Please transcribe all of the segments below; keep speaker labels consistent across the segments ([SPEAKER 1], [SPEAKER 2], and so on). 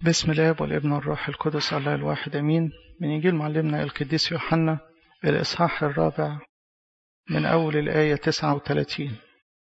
[SPEAKER 1] بسم الله والابن والروح القدس الله الواحد امين من انجيل معلمنا القديس يوحنا الاصحاح الرابع من اول الايه 39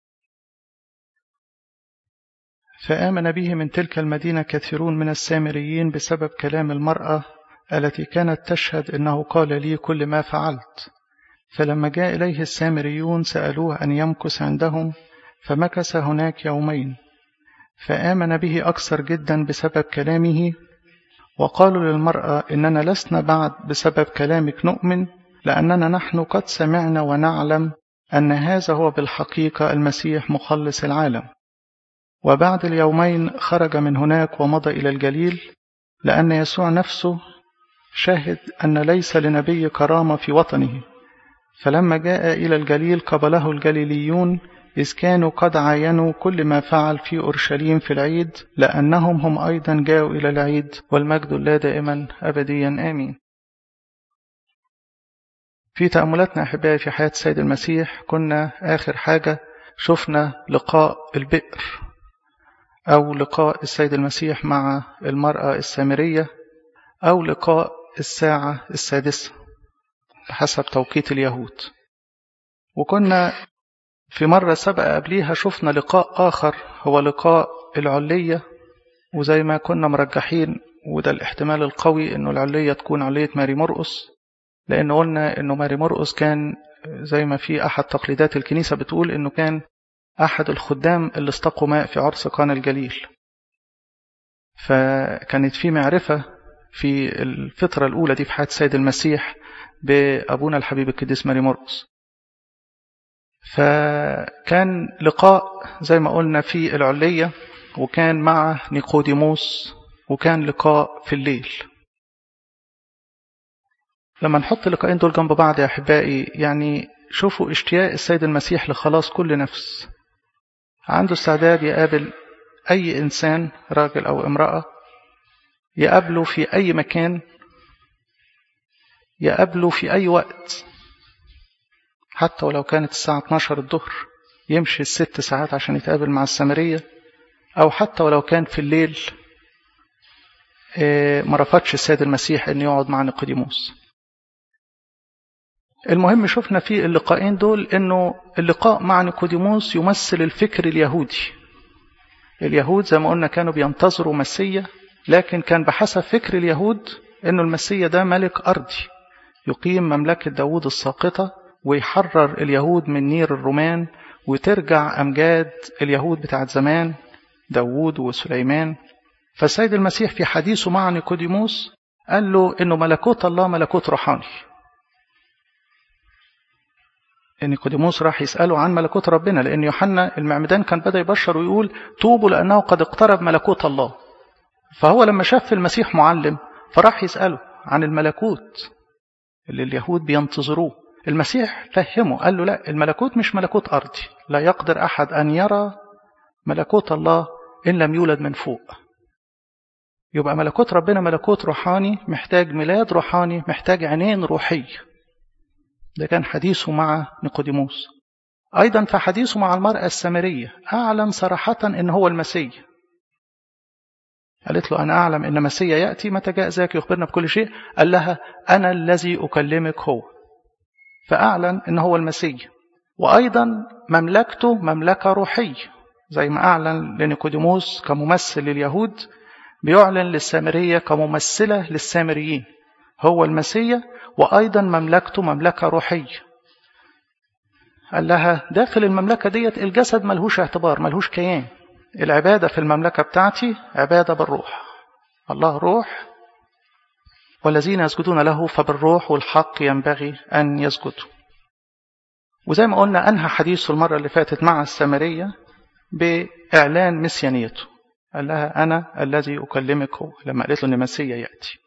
[SPEAKER 1] فامن به من تلك المدينه كثيرون من السامريين بسبب كلام المراه التي كانت تشهد انه قال لي كل ما فعلت فلما جاء اليه السامريون سالوه ان يمكث عندهم فمكث هناك يومين فآمن به أكثر جدا بسبب كلامه وقالوا للمرأة إننا لسنا بعد بسبب كلامك نؤمن لأننا نحن قد سمعنا ونعلم أن هذا هو بالحقيقة المسيح مخلص العالم وبعد اليومين خرج من هناك ومضى إلى الجليل لأن يسوع نفسه شهد أن ليس لنبي كرامة في وطنه فلما جاء إلى الجليل قبله الجليليون إذ كانوا قد عاينوا كل ما فعل في أورشليم في العيد لأنهم هم أيضا جاءوا إلى العيد والمجد الله دائما أبديا آمين في تأملاتنا أحبائي في حياة السيد المسيح كنا آخر حاجة شفنا لقاء البئر أو لقاء السيد المسيح مع المرأة السامرية أو لقاء الساعة السادسة بحسب توقيت اليهود وكنا في مرة سبق قبليها شفنا لقاء آخر هو لقاء العلية وزي ما كنا مرجحين وده الاحتمال القوي انه العلية تكون علية ماري مرقس لأن قلنا انه ماري مرقس كان زي ما في أحد تقليدات الكنيسة بتقول انه كان أحد الخدام اللي استقوا ماء في عرس قانا الجليل فكانت في معرفة في الفترة الأولى دي في حياة السيد المسيح بأبونا الحبيب القديس ماري مرقس فكان لقاء زي ما قلنا في العلية وكان مع نيقوديموس وكان لقاء في الليل لما نحط اللقاءين دول جنب بعض يا أحبائي يعني شوفوا اشتياق السيد المسيح لخلاص كل نفس عنده استعداد يقابل أي إنسان راجل أو امرأة يقابله في أي مكان يقابله في أي وقت حتى ولو كانت الساعة 12 الظهر يمشي الست ساعات عشان يتقابل مع السامرية أو حتى ولو كان في الليل ما رفضش السيد المسيح أن يقعد مع نيقوديموس المهم شفنا في اللقاءين دول أنه اللقاء مع نيقوديموس يمثل الفكر اليهودي اليهود زي ما قلنا كانوا بينتظروا مسيا لكن كان بحسب فكر اليهود أنه المسيا ده ملك أرضي يقيم مملكة داود الساقطة ويحرر اليهود من نير الرومان وترجع أمجاد اليهود بتاعت زمان داوود وسليمان فالسيد المسيح في حديثه مع نيقوديموس قال له إنه ملكوت الله ملكوت روحاني نيقوديموس راح يسأله عن ملكوت ربنا لأن يوحنا المعمدان كان بدأ يبشر ويقول توبوا لأنه قد اقترب ملكوت الله فهو لما شاف المسيح معلم فراح يسأله عن الملكوت اللي اليهود بينتظروه المسيح فهمه قال له لا الملكوت مش ملكوت أرضي لا يقدر أحد أن يرى ملكوت الله إن لم يولد من فوق يبقى ملكوت ربنا ملكوت روحاني محتاج ميلاد روحاني محتاج عينين روحية ده كان حديثه مع نيقوديموس أيضا في حديثه مع المرأة السامرية أعلن صراحة إن هو المسيح قالت له أنا أعلم إن مسيا يأتي متى جاء ذاك يخبرنا بكل شيء قال لها أنا الذي أكلمك هو فأعلن إن هو المسيح وأيضا مملكته مملكة روحية زي ما أعلن لنيقوديموس كممثل لليهود بيعلن للسامرية كممثلة للسامريين هو المسيح وأيضا مملكته مملكة روحية قال لها داخل المملكة ديت الجسد ملهوش اعتبار ملهوش كيان العبادة في المملكة بتاعتي عبادة بالروح الله روح والذين يسجدون له فبالروح والحق ينبغي أن يسجدوا وزي ما قلنا أنهى حديثه المرة اللي فاتت مع السامرية بإعلان مسيانيته قال لها أنا الذي أكلمك هو لما قالت له أن مسيا يأتي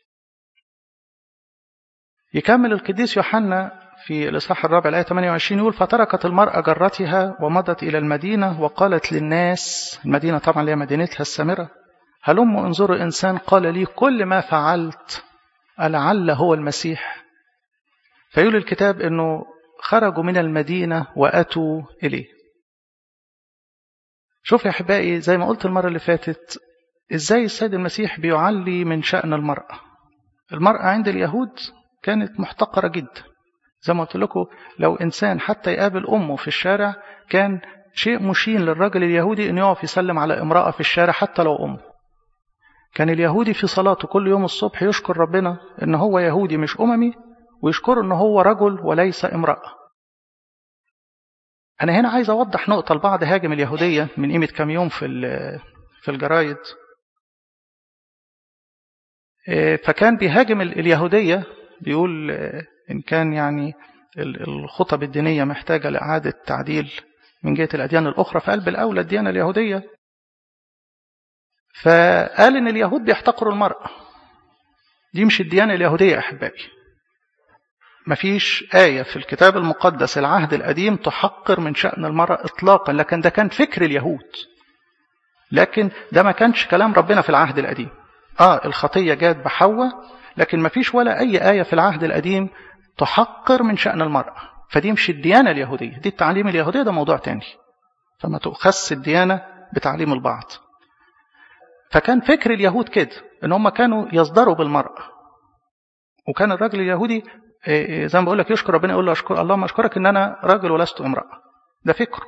[SPEAKER 1] يكمل القديس يوحنا في الإصحاح الرابع الآية 28 يقول فتركت المرأة جرتها ومضت إلى المدينة وقالت للناس المدينة طبعا اللي هي مدينتها السامرة هلم انظروا إنسان قال لي كل ما فعلت لعل هو المسيح فيقول الكتاب أنه خرجوا من المدينة وأتوا إليه شوف يا أحبائي زي ما قلت المرة اللي فاتت ازاي السيد المسيح بيعلي من شأن المرأة المرأة عند اليهود كانت محتقرة جدا زي ما قلت لكم لو إنسان حتى يقابل أمه في الشارع كان شيء مشين للرجل اليهودي أن يقف يسلم على امرأة في الشارع حتى لو أمه كان اليهودي في صلاته كل يوم الصبح يشكر ربنا أن هو يهودي مش أممي ويشكر أن هو رجل وليس امرأة أنا هنا عايز أوضح نقطة لبعض هاجم اليهودية من قيمة كام يوم في في الجرايد فكان بيهاجم اليهودية بيقول إن كان يعني الخطب الدينية محتاجة لإعادة تعديل من جهة الأديان الأخرى فقلب الأولى الديانة اليهودية فقال إن اليهود بيحتقروا المرأة دي مش الديانة اليهودية أحبائي مفيش آية في الكتاب المقدس العهد القديم تحقر من شأن المرأة إطلاقا لكن ده كان فكر اليهود لكن ده ما كانش كلام ربنا في العهد القديم آه الخطية جات بحواء لكن مفيش ولا أي آية في العهد القديم تحقر من شأن المرأة فدي مش الديانة اليهودية دي التعليم اليهودية ده موضوع تاني فما تؤخس الديانة بتعليم البعض فكان فكر اليهود كده ان هم كانوا يصدروا بالمرأة وكان الراجل اليهودي زي ما بقول لك يشكر ربنا يقول له أشكر اللهم أشكرك إن أنا راجل ولست امرأة ده فكره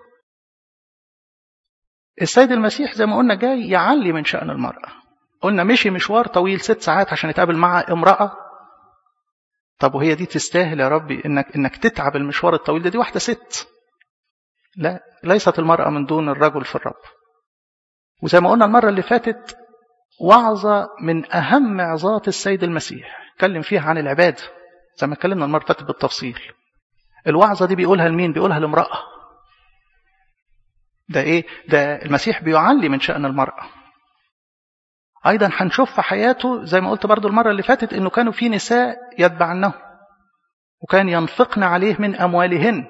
[SPEAKER 1] السيد المسيح زي ما قلنا جاي يعلي من شأن المرأة قلنا مشي مشوار طويل ست ساعات عشان يتقابل مع امرأة طب وهي دي تستاهل يا ربي انك انك تتعب المشوار الطويل ده دي واحدة ست لا ليست المرأة من دون الرجل في الرب وزي ما قلنا المرة اللي فاتت وعظة من أهم عظات السيد المسيح اتكلم فيها عن العبادة زي ما اتكلمنا المرة اللي فاتت بالتفصيل الوعظة دي بيقولها لمين بيقولها لامرأة ده ايه ده المسيح بيعلي من شأن المرأة أيضا هنشوف في حياته زي ما قلت برضو المرة اللي فاتت إنه كانوا في نساء يتبعنه وكان ينفقن عليه من أموالهن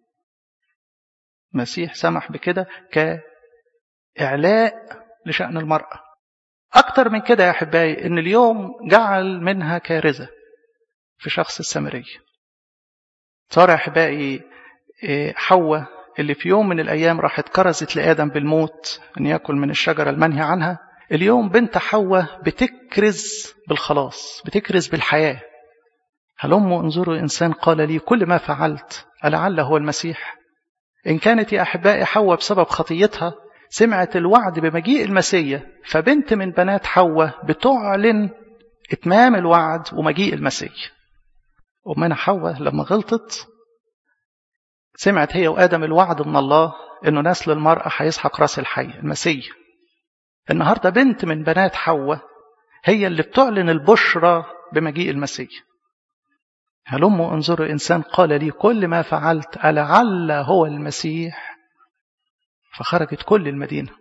[SPEAKER 1] المسيح سمح بكده كإعلاء لشأن المرأة أكتر من كده يا أحبائي إن اليوم جعل منها كارثة في شخص السامرية صار يا أحبائي حواء اللي في يوم من الأيام راحت كرزت لآدم بالموت أن يأكل من الشجرة المنهي عنها اليوم بنت حواء بتكرز بالخلاص بتكرز بالحياة هلم انظروا إنسان قال لي كل ما فعلت ألعل هو المسيح إن كانت يا أحبائي حواء بسبب خطيتها سمعت الوعد بمجيء المسيح فبنت من بنات حواء بتعلن إتمام الوعد ومجيء المسيح أمنا حواء لما غلطت سمعت هي وآدم الوعد من الله إنه نسل المرأة هيسحق راس الحي المسيح النهاردة بنت من بنات حواء هي اللي بتعلن البشرى بمجيء المسيح هلم انظروا إنسان قال لي كل ما فعلت ألعل هو المسيح فخرجت كل المدينة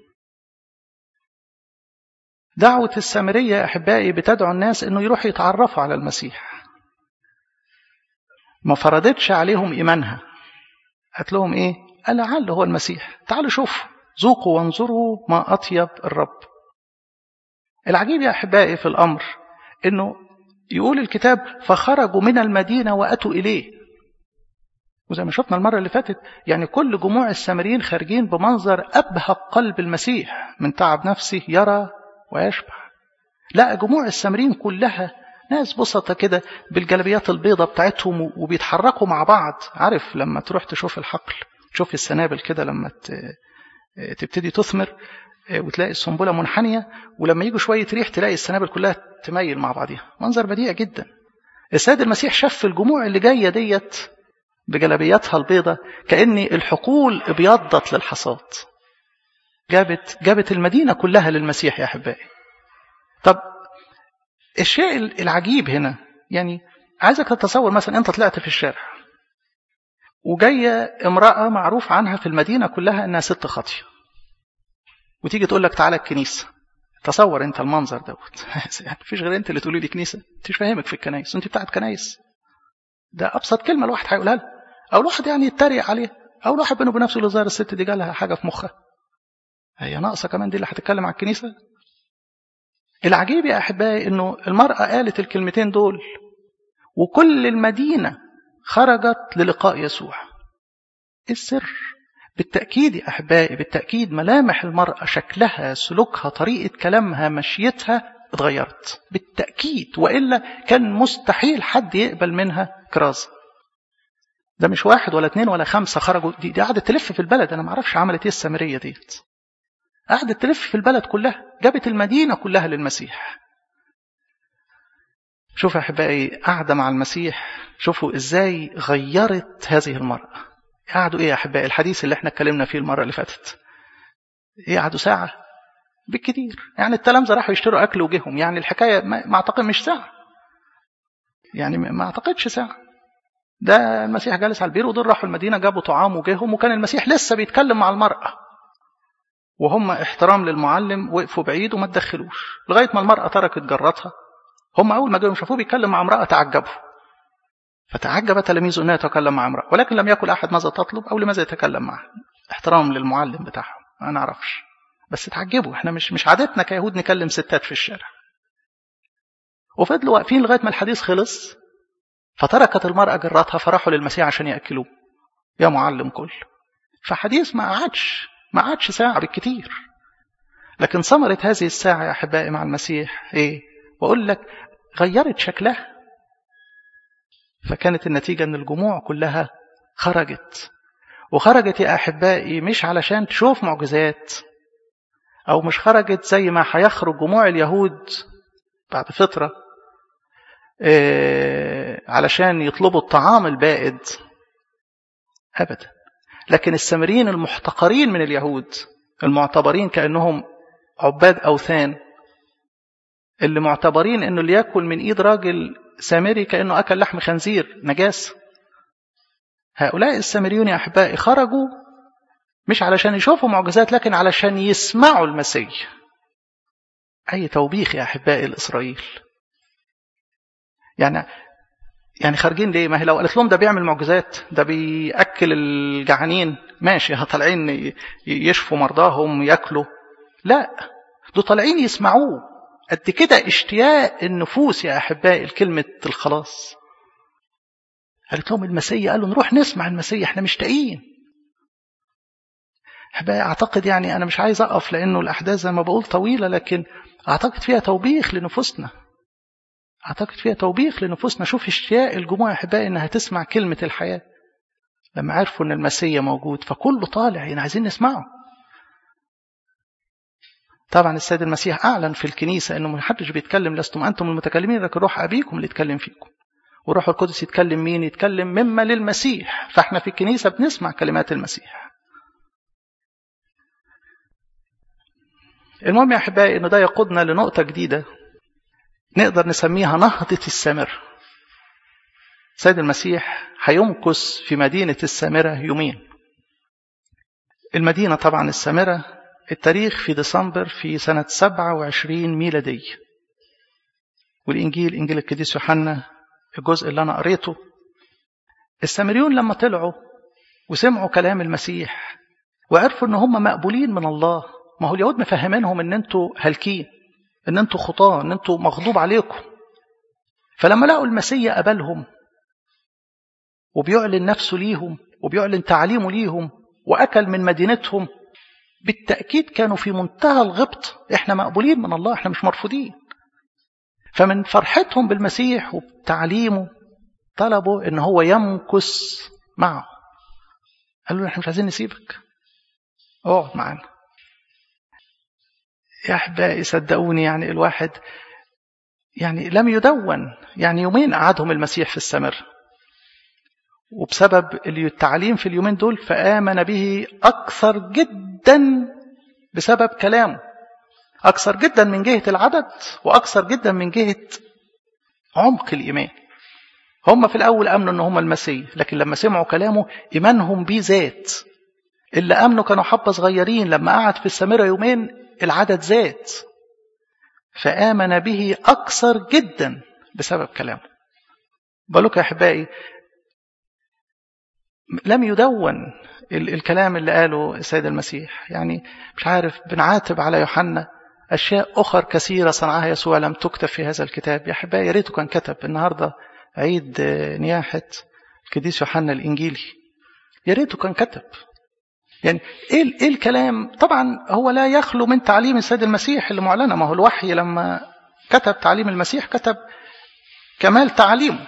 [SPEAKER 1] دعوة السامرية أحبائي بتدعو الناس أنه يروحوا يتعرفوا على المسيح ما فرضتش عليهم إيمانها قالت لهم إيه ألعل هو المسيح تعالوا شوفوا ذوقوا وانظروا ما أطيب الرب العجيب يا أحبائي في الأمر أنه يقول الكتاب فخرجوا من المدينة وأتوا إليه وزي ما شفنا المرة اللي فاتت يعني كل جموع السامريين خارجين بمنظر أبهى قلب المسيح من تعب نفسه يرى ويشبع لا جموع السامريين كلها ناس بسطة كده بالجلبيات البيضة بتاعتهم وبيتحركوا مع بعض عارف لما تروح تشوف الحقل تشوف السنابل كده لما تبتدي تثمر وتلاقي السنبلة منحنية ولما يجوا شوية ريح تلاقي السنابل كلها تميل مع بعضها منظر بديع جدا السيد المسيح شاف الجموع اللي جاية ديت بجلبياتها البيضة كأن الحقول ابيضت للحصاد جابت جابت المدينة كلها للمسيح يا أحبائي طب الشيء العجيب هنا يعني عايزك تتصور مثلا أنت طلعت في الشارع وجاية امرأة معروف عنها في المدينة كلها أنها ست خاطية وتيجي تقول لك تعالى الكنيسة تصور انت المنظر دوت يعني مفيش غير انت اللي تقولي لي كنيسة انت مش فاهمك في الكنايس انت بتاعت كنايس ده ابسط كلمة الواحد هيقولها لها او الواحد يعني يتريق عليها او الواحد بينه وبين نفسه ظاهر الست دي جالها حاجة في مخها هي ناقصة كمان دي اللي هتتكلم على الكنيسة العجيب يا أحبائي أنه المرأة قالت الكلمتين دول وكل المدينة خرجت للقاء يسوع السر بالتأكيد يا أحبائي بالتأكيد ملامح المرأة شكلها سلوكها طريقة كلامها مشيتها اتغيرت بالتأكيد وإلا كان مستحيل حد يقبل منها كرازة ده مش واحد ولا اتنين ولا خمسة خرجوا دي, دي قعدت تلف في البلد أنا معرفش عملت إيه السامرية ديت قعدت تلف في البلد كلها جابت المدينة كلها للمسيح شوفوا يا أحبائي قاعدة مع المسيح شوفوا إزاي غيرت هذه المرأة قعدوا إيه يا أحبائي الحديث اللي احنا اتكلمنا فيه المرة اللي فاتت إيه قعدوا ساعة بالكثير يعني التلامذة راحوا يشتروا أكل وجيهم يعني الحكاية ما أعتقد مش ساعة يعني ما أعتقدش ساعة ده المسيح جالس على البير ودول راحوا المدينة جابوا طعام وجيهم وكان المسيح لسه بيتكلم مع المرأة وهم احترام للمعلم وقفوا بعيد وما تدخلوش لغاية ما المرأة تركت جرتها هم أول ما جاوا شافوه بيتكلم مع امرأة تعجبوا فتعجب تلاميذه أنه يتكلم مع امرأة ولكن لم يقل أحد ماذا تطلب أو لماذا يتكلم معه احترام للمعلم بتاعهم ما نعرفش بس تعجبوا احنا مش مش عادتنا كيهود نكلم ستات في الشارع وفضلوا واقفين لغايه ما الحديث خلص فتركت المرأة جراتها فراحوا للمسيح عشان يأكلوه يا معلم كل فحديث ما قعدش ما قعدش ساعة بالكتير لكن ثمرة هذه الساعة يا أحبائي مع المسيح إيه؟ وأقول لك غيرت شكلها فكانت النتيجة أن الجموع كلها خرجت وخرجت يا أحبائي مش علشان تشوف معجزات أو مش خرجت زي ما هيخرج جموع اليهود بعد فترة إيه علشان يطلبوا الطعام البائد أبدا لكن السامريين المحتقرين من اليهود المعتبرين كأنهم عباد أوثان اللي معتبرين أنه اللي يأكل من إيد راجل سامري كأنه أكل لحم خنزير نجاس هؤلاء السامريون يا أحبائي خرجوا مش علشان يشوفوا معجزات لكن علشان يسمعوا المسيح أي توبيخ يا أحبائي الإسرائيل يعني يعني خارجين ليه؟ ما هي لو قالت لهم ده بيعمل معجزات ده بيأكل الجعانين ماشي طالعين يشفوا مرضاهم ياكلوا لا دول طالعين يسمعوه قد كده اشتياق النفوس يا أحبائي لكلمة الخلاص قالت لهم المسيح قالوا نروح نسمع المسيح احنا مشتاقين أحبائي أعتقد يعني أنا مش عايز أقف لأنه الأحداث زي ما بقول طويلة لكن أعتقد فيها توبيخ لنفوسنا أعتقد فيها توبيخ لنفوسنا شوف اشتياق الجموع أحبائي إنها تسمع كلمة الحياة لما عرفوا إن المسيح موجود فكله طالع يعني عايزين نسمعه طبعا السيد المسيح أعلن في الكنيسة إنه ما حدش بيتكلم لستم أنتم المتكلمين لكن روح أبيكم اللي يتكلم فيكم وروح القدس يتكلم مين يتكلم مما للمسيح فاحنا في الكنيسة بنسمع كلمات المسيح المهم يا أحبائي إنه ده يقودنا لنقطة جديدة نقدر نسميها نهضة السامرة سيد المسيح هيمكث في مدينة السامرة يومين المدينة طبعا السامرة التاريخ في ديسمبر في سنة 27 ميلادية والإنجيل إنجيل القديس يوحنا الجزء اللي أنا قريته السامريون لما طلعوا وسمعوا كلام المسيح وعرفوا إن هم مقبولين من الله ما هو اليهود مفهمينهم إن أنتوا هالكين إن أنتوا خطاة إن أنتوا مغضوب عليكم فلما لقوا المسيح قبلهم وبيعلن نفسه ليهم وبيعلن تعليمه ليهم وأكل من مدينتهم بالتأكيد كانوا في منتهى الغبط احنا مقبولين من الله احنا مش مرفوضين فمن فرحتهم بالمسيح وبتعليمه طلبوا ان هو يمكث معه قالوا له احنا مش عايزين نسيبك اقعد معانا يا احبائي صدقوني يعني الواحد يعني لم يدون يعني يومين قعدهم المسيح في السمر وبسبب التعليم في اليومين دول فآمن به أكثر جدا بسبب كلامه أكثر جدا من جهة العدد وأكثر جدا من جهة عمق الإيمان هم في الأول أمنوا أن هم المسيح لكن لما سمعوا كلامه إيمانهم بيه زاد اللي أمنوا كانوا حبة صغيرين لما قعد في السامرة يومين العدد زاد فآمن به أكثر جدا بسبب كلامه بقولك يا أحبائي لم يدون الكلام اللي قاله السيد المسيح يعني مش عارف بنعاتب على يوحنا أشياء أخر كثيرة صنعها يسوع لم تكتب في هذا الكتاب يا أحبائي يا ريته كان كتب النهاردة عيد نياحة القديس يوحنا الإنجيلي يا ريته كان كتب يعني ايه ايه الكلام طبعا هو لا يخلو من تعليم السيد المسيح اللي معلنه ما هو الوحي لما كتب تعليم المسيح كتب كمال تعليمه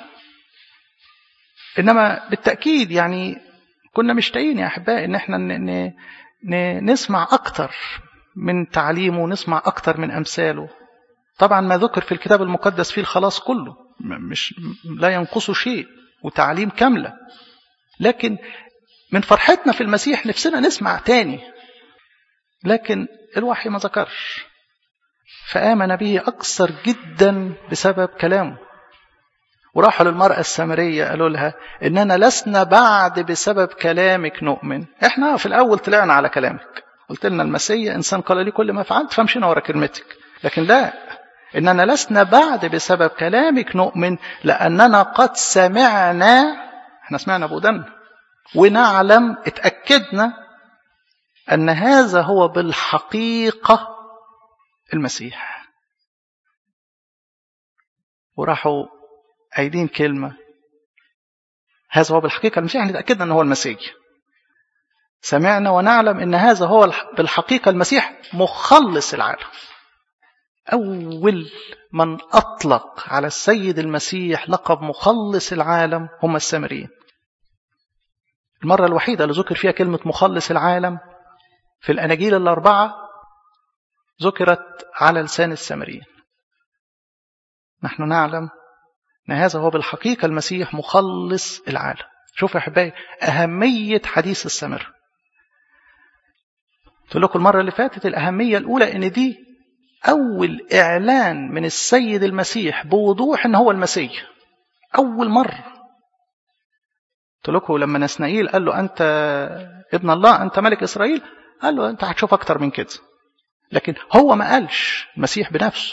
[SPEAKER 1] انما بالتاكيد يعني كنا مشتاقين يا احبائي ان احنا ن ن ن نسمع اكتر من تعليمه نسمع اكتر من امثاله طبعا ما ذكر في الكتاب المقدس فيه الخلاص كله مش لا ينقصه شيء وتعليم كامله لكن من فرحتنا في المسيح نفسنا نسمع تاني لكن الوحي ما ذكرش فآمن به أكثر جدا بسبب كلامه وراحوا للمرأة السامرية قالوا لها إننا لسنا بعد بسبب كلامك نؤمن إحنا في الأول طلعنا على كلامك قلت لنا المسيح إنسان قال لي كل ما فعلت فمشينا ورا كلمتك لكن لا إننا لسنا بعد بسبب كلامك نؤمن لأننا قد سمعنا إحنا سمعنا بودنا ونعلم اتأكدنا أن هذا هو بالحقيقة المسيح وراحوا قايلين كلمة هذا هو بالحقيقة المسيح يعني اتأكدنا أنه هو المسيح سمعنا ونعلم أن هذا هو بالحقيقة المسيح مخلص العالم أول من أطلق على السيد المسيح لقب مخلص العالم هم السامريين المرة الوحيدة اللي ذكر فيها كلمة مخلص العالم في الأناجيل الأربعة ذكرت على لسان السامريين نحن نعلم أن هذا هو بالحقيقة المسيح مخلص العالم شوفوا يا أحبائي أهمية حديث السامرة قلت لكم المرة اللي فاتت الأهمية الأولى إن دي أول إعلان من السيد المسيح بوضوح إن هو المسيح أول مرة قلت لكم لما نسنائيل قال له أنت ابن الله أنت ملك إسرائيل قال له أنت هتشوف أكتر من كده لكن هو ما قالش المسيح بنفسه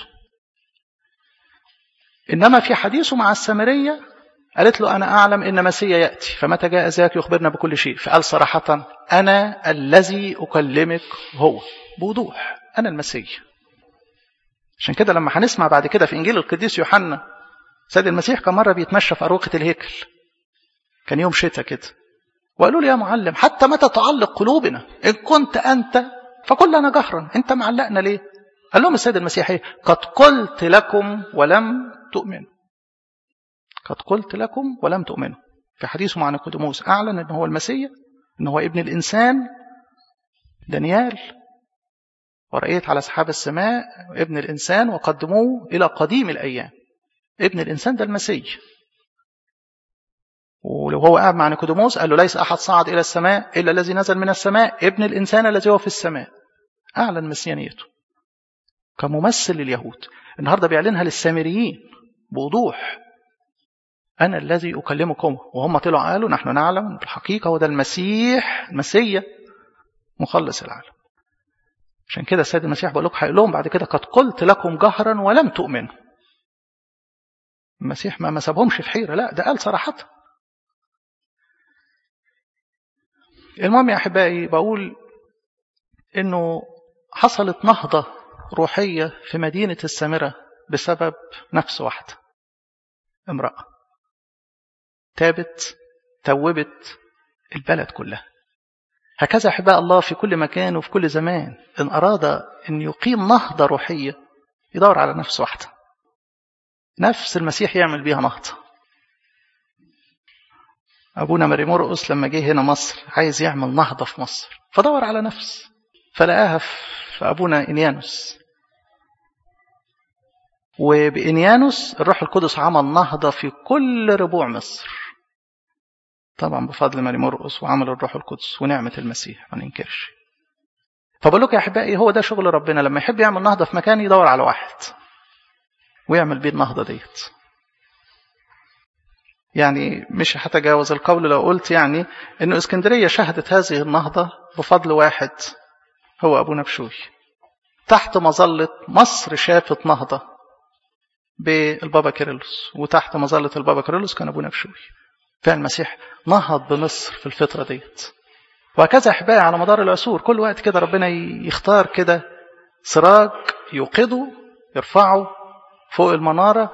[SPEAKER 1] إنما في حديثه مع السامرية قالت له أنا أعلم إن مسيا يأتي فمتى جاء ذاك يخبرنا بكل شيء فقال صراحة أنا الذي أكلمك هو بوضوح أنا المسيح عشان كده لما هنسمع بعد كده في إنجيل القديس يوحنا سيد المسيح كان مرة بيتمشى في أروقة الهيكل كان يوم شتاء كده وقالوا له يا معلم حتى متى تعلق قلوبنا إن كنت أنت فقل لنا جهرا أنت معلقنا ليه قال لهم السيد المسيح ايه قد قلت لكم ولم تؤمنوا قد قلت لكم ولم تؤمنوا في حديثه مع نيقوديموس أعلن أنه هو المسيح أنه هو ابن الإنسان دانيال ورأيت على سحاب السماء ابن الإنسان وقدموه إلى قديم الأيام ابن الإنسان ده المسيح ولو هو قاعد مع نيقوديموس قال له ليس أحد صعد إلى السماء إلا الذي نزل من السماء ابن الإنسان الذي هو في السماء أعلن مسيانيته كممثل لليهود النهاردة بيعلنها للسامريين بوضوح أنا الذي أكلمكم وهم طلعوا قالوا نحن نعلم بالحقيقة هو ده المسيح المسيا مخلص العالم عشان كده السيد المسيح بقول لكم هيقول لهم بعد كده قد قلت لكم جهرا ولم تؤمنوا المسيح ما ما سابهمش في حيرة لا ده قال صراحة المهم يا أحبائي بقول إنه حصلت نهضة روحية في مدينة السامرة بسبب نفس واحدة امرأة تابت توبت البلد كلها هكذا أحباء الله في كل مكان وفي كل زمان إن أراد أن يقيم نهضة روحية يدور على نفس واحدة نفس المسيح يعمل بيها نهضة أبونا ماري مرقس لما جه هنا مصر عايز يعمل نهضة في مصر فدور على نفس فلقاها في أبونا إنيانوس وبإنيانوس الروح القدس عمل نهضة في كل ربوع مصر طبعا بفضل ماري مرقس وعمل الروح القدس ونعمة المسيح ما ننكرش فبقول لكم يا أحبائي هو ده شغل ربنا لما يحب يعمل نهضة في مكان يدور على واحد ويعمل بيه النهضة ديت يعني مش هتجاوز القول لو قلت يعني انه اسكندرية شهدت هذه النهضة بفضل واحد هو ابونا بشوي تحت مظلة مصر شافت نهضة بالبابا كيرلس وتحت مظلة البابا كيرلس كان ابونا بشوي فالمسيح نهض بمصر في الفترة ديت وهكذا احبائي على مدار العصور كل وقت كده ربنا يختار كده سراج يوقده يرفعه فوق المنارة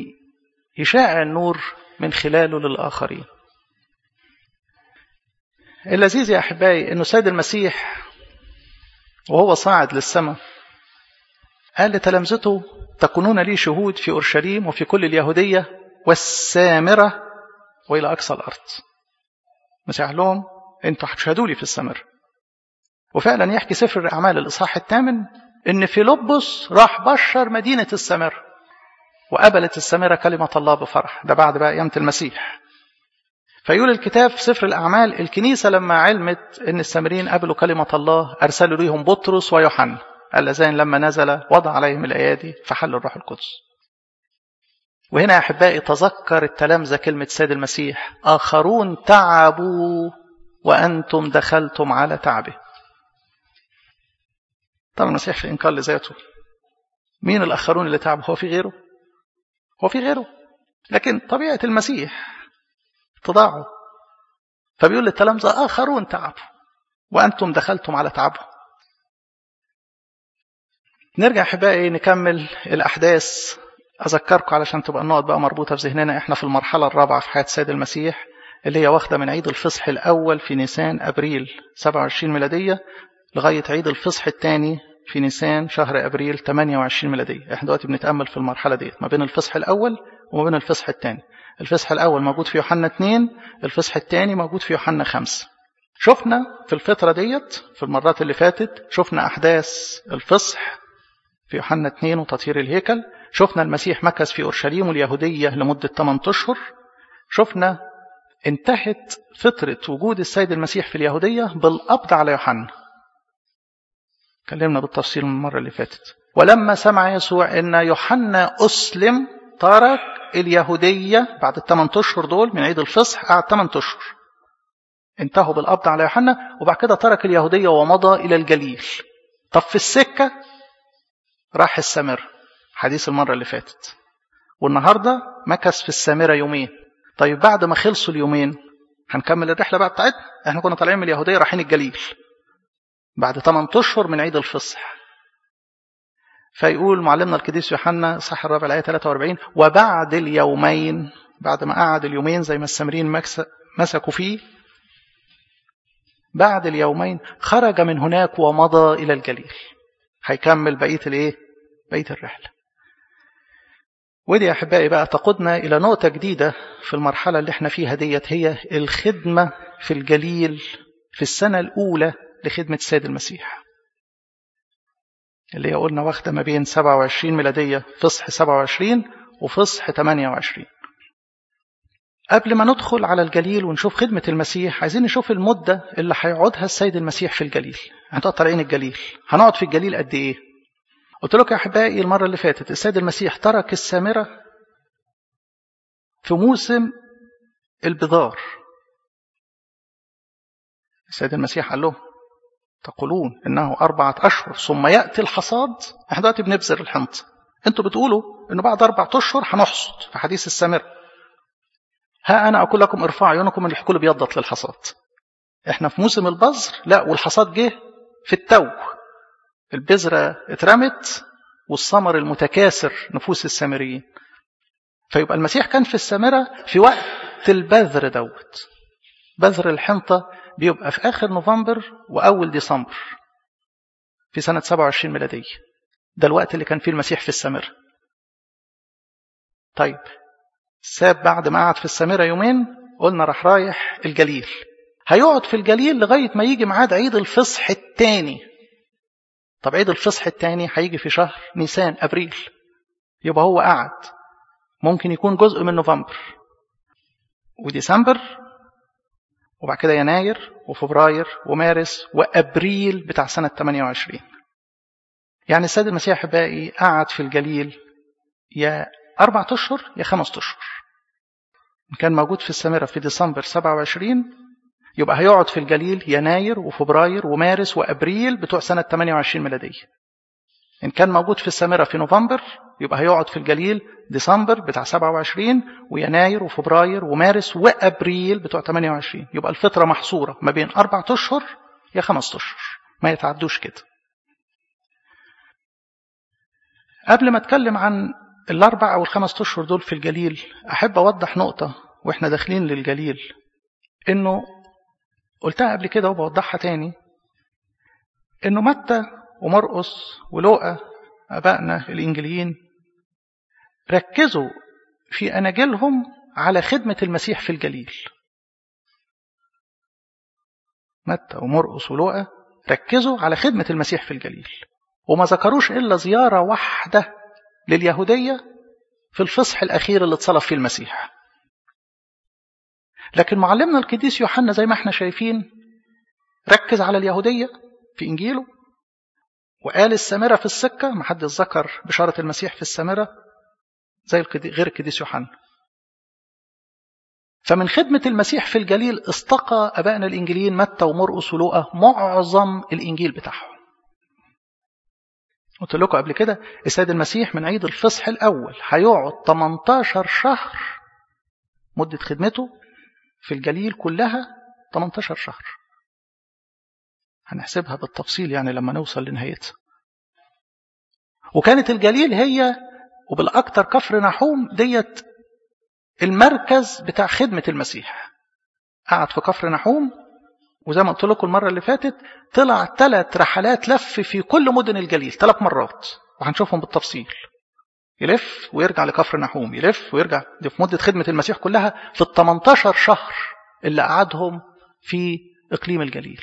[SPEAKER 1] ويشاع النور من خلاله للآخرين اللذيذ يا أحبائي أنه سيد المسيح وهو صاعد للسماء قال لتلامذته تكونون لي شهود في أورشليم وفي كل اليهودية والسامرة وإلى أقصى الأرض مسيح لهم أنتوا هتشهدوا لي في السامرة وفعلا يحكي سفر الأعمال الإصحاح الثامن إن فيلبس راح بشر مدينة السامرة وقبلت السامرة كلمة الله بفرح ده بعد بقى قيامة المسيح فيقول الكتاب في سفر الأعمال الكنيسة لما علمت إن السامريين قبلوا كلمة الله أرسلوا ليهم بطرس ويوحنا اللذان لما نزل وضع عليهم الأيادي فحل الروح القدس وهنا يا أحبائي تذكر التلامذة كلمة سيد المسيح آخرون تعبوا وأنتم دخلتم على تعبه طبعا المسيح في إنكار لذاته مين الآخرون اللي تعبوا هو في غيره هو في غيره لكن طبيعة المسيح تضاعوا فبيقول للتلامذة آخرون تعبوا وأنتم دخلتم على تعبه نرجع أحبائي نكمل الأحداث أذكركم علشان تبقى النقط بقى مربوطة في ذهننا إحنا في المرحلة الرابعة في حياة السيد المسيح اللي هي واخدة من عيد الفصح الأول في نيسان أبريل 27 ميلادية لغاية عيد الفصح الثاني في نيسان شهر أبريل 28 ميلادية إحنا دلوقتي بنتأمل في المرحلة ديت ما بين الفصح الأول وما بين الفصح الثاني الفصح الأول موجود في يوحنا 2 الفصح الثاني موجود في يوحنا 5 شفنا في الفترة ديت في المرات اللي فاتت شفنا أحداث الفصح في يوحنا 2 وتطهير الهيكل شفنا المسيح مكث في أورشليم واليهودية لمدة 8 أشهر شفنا انتهت فترة وجود السيد المسيح في اليهودية بالقبض على يوحنا اتكلمنا بالتفصيل من المرة اللي فاتت ولما سمع يسوع أن يوحنا أسلم ترك اليهودية بعد الثمان أشهر دول من عيد الفصح قعد 8 أشهر انتهوا بالقبض على يوحنا وبعد كده ترك اليهودية ومضى إلى الجليل طب في السكة راح السامرة حديث المرة اللي فاتت والنهاردة مكث في السامرة يومين طيب بعد ما خلصوا اليومين هنكمل الرحلة بقى بتاعتنا احنا كنا طالعين من اليهودية رايحين الجليل بعد 8 أشهر من عيد الفصح فيقول معلمنا القديس يوحنا صح الرابع الآية 43 وبعد اليومين بعد ما قعد اليومين زي ما السامريين مسكوا فيه بعد اليومين خرج من هناك ومضى إلى الجليل هيكمل بقية الايه بقية الرحلة ودي يا أحبائي بقى تقودنا إلى نقطة جديدة في المرحلة اللي احنا فيها ديت هي الخدمة في الجليل في السنة الأولى لخدمة السيد المسيح اللي هي قلنا واخدة ما بين 27 ميلادية فصح 27 وفصح 28 قبل ما ندخل على الجليل ونشوف خدمة المسيح عايزين نشوف المدة اللي هيقعدها السيد المسيح في الجليل هنقعد طالعين الجليل هنقعد في الجليل قد ايه قلت لكم يا احبائي المرة اللي فاتت السيد المسيح ترك السامرة في موسم البذار السيد المسيح قال لهم تقولون انه أربعة أشهر ثم يأتي الحصاد احنا دلوقتي بنبذر الحنطة انتوا بتقولوا انه بعد أربعة أشهر هنحصد في حديث السامرة ها أنا أقول لكم ارفعوا عيونكم من الحقول بيضت للحصاد احنا في موسم البذر لا والحصاد جه في التو البذرة اترمت والثمر المتكاثر نفوس السامريين فيبقى المسيح كان في السامرة في وقت البذر دوت بذر الحنطة بيبقى في آخر نوفمبر وأول ديسمبر في سنة 27 ميلادية ده الوقت اللي كان فيه المسيح في السامرة طيب ساب بعد ما قعد في السامرة يومين قلنا راح رايح الجليل هيقعد في الجليل لغاية ما يجي ميعاد عيد الفصح الثاني طب عيد الفصح الثاني هيجي في شهر نيسان أبريل يبقى هو قعد ممكن يكون جزء من نوفمبر وديسمبر وبعد كده يناير وفبراير ومارس وأبريل بتاع سنة 28 يعني السيد المسيح أحبائي قعد في الجليل يا أربعة أشهر يا خمسة أشهر كان موجود في السامرة في ديسمبر 27 يبقى هيقعد في الجليل يناير وفبراير ومارس وأبريل بتوع سنة 28 ميلادية إن كان موجود في السامرة في نوفمبر يبقى هيقعد في الجليل ديسمبر بتاع 27 ويناير وفبراير ومارس وأبريل بتوع 28 يبقى الفترة محصورة ما بين أربعة أشهر يا خمسة أشهر ما يتعدوش كده قبل ما أتكلم عن الأربع أو الخمس أشهر دول في الجليل أحب أوضح نقطة وإحنا داخلين للجليل إنه قلتها قبل كده وبوضحها تاني انه متى ومرقس ولوقا ابائنا الانجيليين ركزوا في اناجيلهم على خدمه المسيح في الجليل متى ومرقس ولوقا ركزوا على خدمه المسيح في الجليل وما ذكروش الا زياره واحده لليهوديه في الفصح الاخير اللي اتصلب فيه المسيح لكن معلمنا القديس يوحنا زي ما احنا شايفين ركز على اليهوديه في انجيله وقال السامره في السكه ما حد ذكر بشاره المسيح في السامره زي غير القديس يوحنا فمن خدمة المسيح في الجليل استقى أبائنا الإنجيليين متى ومرقس ولوقا معظم الإنجيل بتاعهم قلت لكم قبل كده السيد المسيح من عيد الفصح الأول هيقعد 18 شهر مدة خدمته في الجليل كلها 18 شهر هنحسبها بالتفصيل يعني لما نوصل لنهايتها وكانت الجليل هي وبالأكثر كفر نحوم ديت المركز بتاع خدمة المسيح قعد في كفر نحوم وزي ما قلت لكم المرة اللي فاتت طلع ثلاث رحلات لف في كل مدن الجليل ثلاث مرات وهنشوفهم بالتفصيل يلف ويرجع لكفر نحوم يلف ويرجع دي في مدة خدمة المسيح كلها في ال 18 شهر اللي قعدهم في إقليم الجليل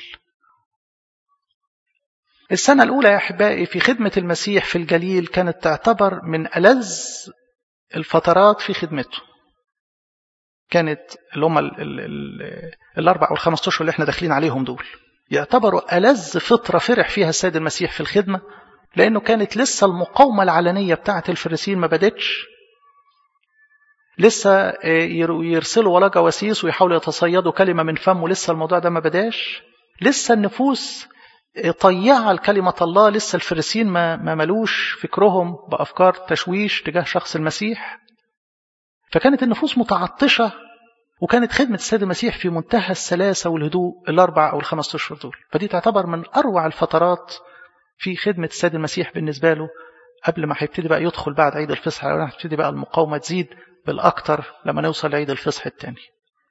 [SPEAKER 1] السنة الأولى يا أحبائي في خدمة المسيح في الجليل كانت تعتبر من ألذ الفترات في خدمته كانت اللي هم ال ال ال الأربع والخمس أشهر اللي احنا داخلين عليهم دول يعتبروا ألذ فترة فرح فيها السيد المسيح في الخدمة لأنه كانت لسه المقاومة العلنية بتاعة الفريسيين ما بدتش لسه يرسلوا ولا جواسيس ويحاولوا يتصيدوا كلمة من فمه لسه الموضوع ده ما بداش لسه النفوس طيعة لكلمة الله لسه الفريسيين ما, ما ملوش فكرهم بأفكار تشويش تجاه شخص المسيح فكانت النفوس متعطشة وكانت خدمة السيد المسيح في منتهى السلاسة والهدوء الأربع أو الخمس أشهر دول فدي تعتبر من أروع الفترات في خدمة السيد المسيح بالنسبة له قبل ما هيبتدي بقى يدخل بعد عيد الفصح هتبتدي بقى المقاومة تزيد بالأكتر لما نوصل لعيد الفصح الثاني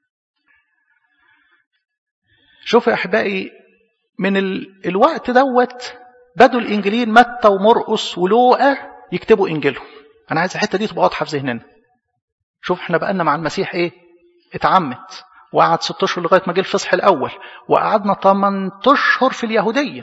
[SPEAKER 1] شوفوا يا أحبائي من ال... الوقت دوت بدوا الإنجيلين متى ومرقس ولوقا يكتبوا إنجيلهم أنا عايز الحتة دي تبقى واضحة في ذهننا شوف احنا بقالنا مع المسيح ايه اتعمت وقعد ست اشهر لغايه ما جه الفصح الاول وقعدنا 8 اشهر في اليهوديه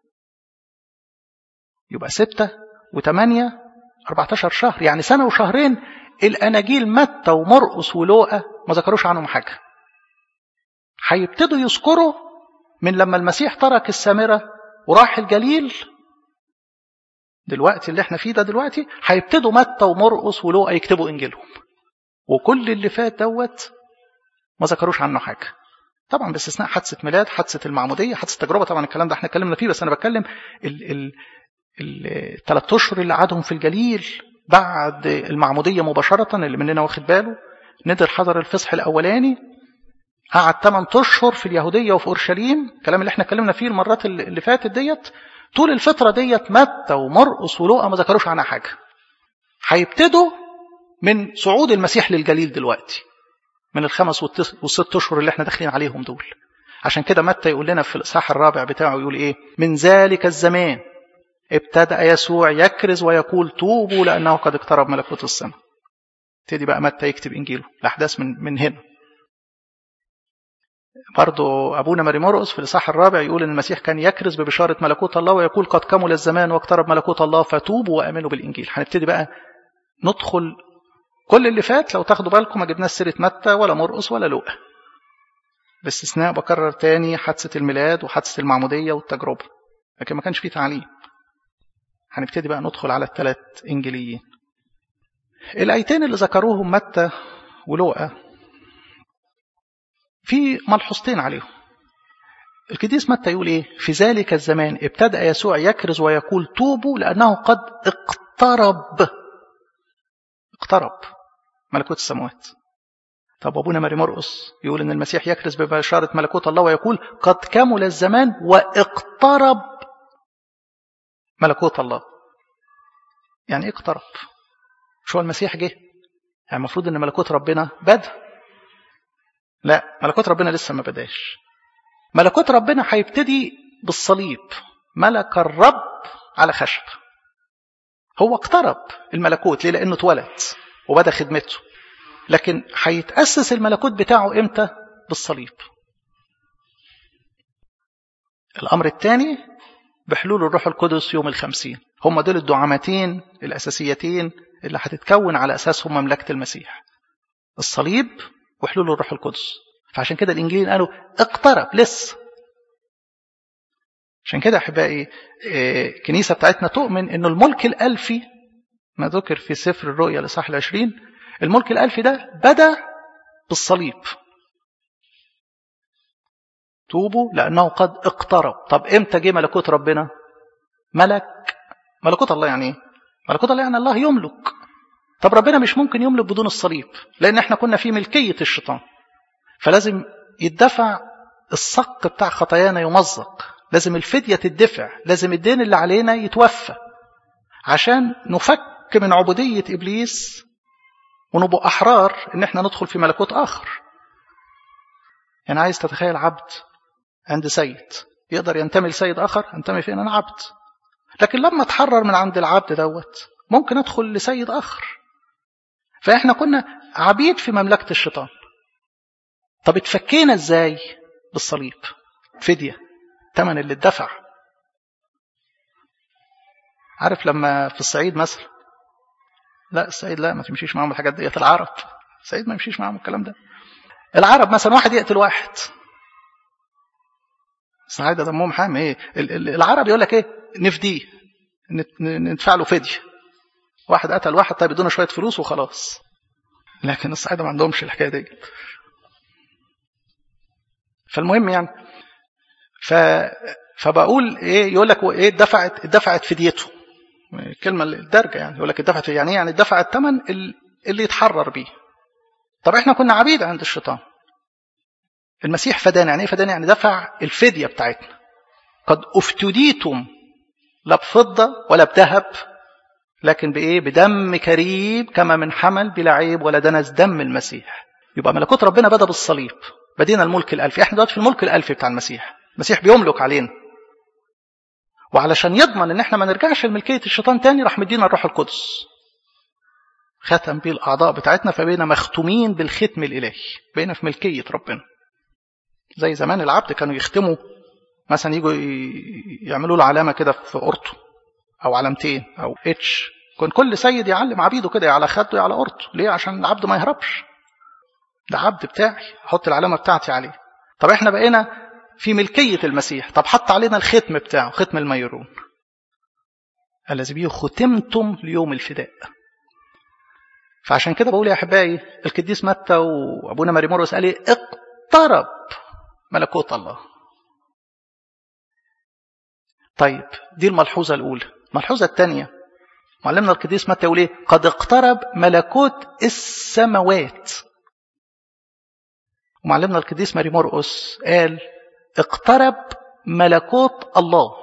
[SPEAKER 1] يبقى ستة وثمانية 14 شهر يعني سنة وشهرين الأناجيل متى ومرقس ولوقا ما ذكروش عنهم حاجة هيبتدوا يذكروا من لما المسيح ترك السامرة وراح الجليل دلوقتي اللي احنا فيه ده دلوقتي هيبتدوا متى ومرقس ولوقا يكتبوا انجيلهم وكل اللي فات دوت ما ذكروش عنه حاجه طبعا باستثناء حادثه ميلاد حادثه المعموديه حادثه تجربه طبعا الكلام ده احنا اتكلمنا فيه بس انا بتكلم الثلاث اشهر اللي قعدهم في الجليل بعد المعموديه مباشره اللي مننا واخد باله ندر حضر الفصح الاولاني قعد 8 اشهر في اليهوديه وفي اورشليم الكلام اللي احنا اتكلمنا فيه المرات اللي فاتت ديت طول الفتره ديت متى ومرقس ولوقا ما ذكروش عنها حاجه هيبتدوا من صعود المسيح للجليل دلوقتي من الخمس والست اشهر اللي احنا داخلين عليهم دول عشان كده متى يقول لنا في الاصحاح الرابع بتاعه يقول ايه من ذلك الزمان ابتدأ يسوع يكرز ويقول توبوا لأنه قد اقترب ملكوت السماء ابتدي بقى متى يكتب إنجيله الأحداث من من هنا برضو أبونا ماري مرقس في الإصحاح الرابع يقول إن المسيح كان يكرز ببشارة ملكوت الله ويقول قد كمل الزمان واقترب ملكوت الله فتوبوا وآمنوا بالإنجيل هنبتدي بقى ندخل كل اللي فات لو تاخدوا بالكم ما جبناش سيرة متى ولا مرقس ولا لوقا باستثناء بكرر تاني حادثة الميلاد وحادثة المعمودية والتجربة لكن ما كانش فيه تعليم هنبتدي بقى ندخل على الثلاث إنجيليين الآيتين اللي ذكروهم متى ولوقا في ملحوظتين عليهم القديس متى يقول ايه في ذلك الزمان ابتدأ يسوع يكرز ويقول توبوا لأنه قد اقترب اقترب ملكوت السماوات طب أبونا ماري مرقس يقول إن المسيح يكرز ببشارة ملكوت الله ويقول قد كمل الزمان واقترب ملكوت الله يعني ايه اقترب شو المسيح جه يعني المفروض ان ملكوت ربنا بدا لا ملكوت ربنا لسه ما بداش ملكوت ربنا هيبتدي بالصليب ملك الرب على خشب هو اقترب الملكوت ليه لانه اتولد وبدا خدمته لكن هيتاسس الملكوت بتاعه امتى بالصليب الامر الثاني بحلول الروح القدس يوم الخمسين هم دول الدعامتين الاساسيتين اللي هتتكون على اساسهم مملكه المسيح الصليب وحلول الروح القدس فعشان كده الانجيل قالوا اقترب لسه عشان كده احبائي الكنيسه بتاعتنا تؤمن انه الملك الالفي ما ذكر في سفر الرؤيا الاصحاح العشرين الملك الالفي ده بدا بالصليب توبوا لانه قد اقترب طب امتى جه ملكوت ربنا ملك ملكوت الله يعني ايه ملكوت الله يعني الله يملك طب ربنا مش ممكن يملك بدون الصليب لان احنا كنا في ملكيه الشيطان فلازم يدفع الصق بتاع خطايانا يمزق لازم الفدية تدفع لازم الدين اللي علينا يتوفى عشان نفك من عبودية إبليس ونبقى أحرار إن احنا ندخل في ملكوت آخر يعني عايز تتخيل عبد عند سيد يقدر ينتمي لسيد آخر انتمي فين أنا عبد لكن لما اتحرر من عند العبد دوت ممكن أدخل لسيد آخر فإحنا كنا عبيد في مملكة الشيطان طب اتفكينا ازاي بالصليب فدية الثمن اللي اتدفع عارف لما في الصعيد مثلا لا الصعيد لا ما تمشيش معاهم الحاجات ديت العرب الصعيد ما يمشيش معاهم الكلام ده العرب مثلا واحد يقتل واحد الصعايده دمهم حامي ايه العرب يقول لك ايه نفديه ندفع له فديه واحد قتل واحد طيب ادونا شويه فلوس وخلاص لكن الصعايده ما عندهمش الحكايه دي فالمهم يعني ف فبقول ايه يقول لك ايه دفعت اتدفعت فديته الكلمه الدرجه يعني يقول لك اتدفعت يعني يعني دفع الثمن اللي يتحرر بيه طب احنا كنا عبيد عند الشيطان المسيح فدانا يعني ايه فدانا يعني دفع الفديه بتاعتنا قد افتديتم لا بفضه ولا بذهب لكن بايه بدم كريم كما من حمل بلا عيب ولا دنس دم المسيح يبقى ملكوت ربنا بدا بالصليب بدينا الملك الالفي احنا دلوقتي في الملك الالفي بتاع المسيح المسيح بيملك علينا وعلشان يضمن ان احنا ما نرجعش لملكيه الشيطان تاني راح مدينا الروح القدس ختم بيه الاعضاء بتاعتنا فبقينا مختومين بالختم الالهي بقينا في ملكيه ربنا زي زمان العبد كانوا يختموا مثلا يجوا يعملوا له علامه كده في قرطه او علامتين او اتش كان كل سيد يعلم عبيده كده على خده على قرطه ليه عشان العبد ما يهربش ده عبد بتاعي احط العلامه بتاعتي عليه طب احنا بقينا في ملكيه المسيح طب حط علينا الختم بتاعه ختم الميرون الذي به ختمتم ليوم الفداء فعشان كده بقول يا احبائي القديس متى وابونا ماري مرقس قال ايه اقترب ملكوت الله طيب دي الملحوظه الاولى الملحوظه الثانيه معلمنا القديس متى يقول ايه قد اقترب ملكوت السماوات ومعلمنا القديس ماري مرقس قال اقترب ملكوت الله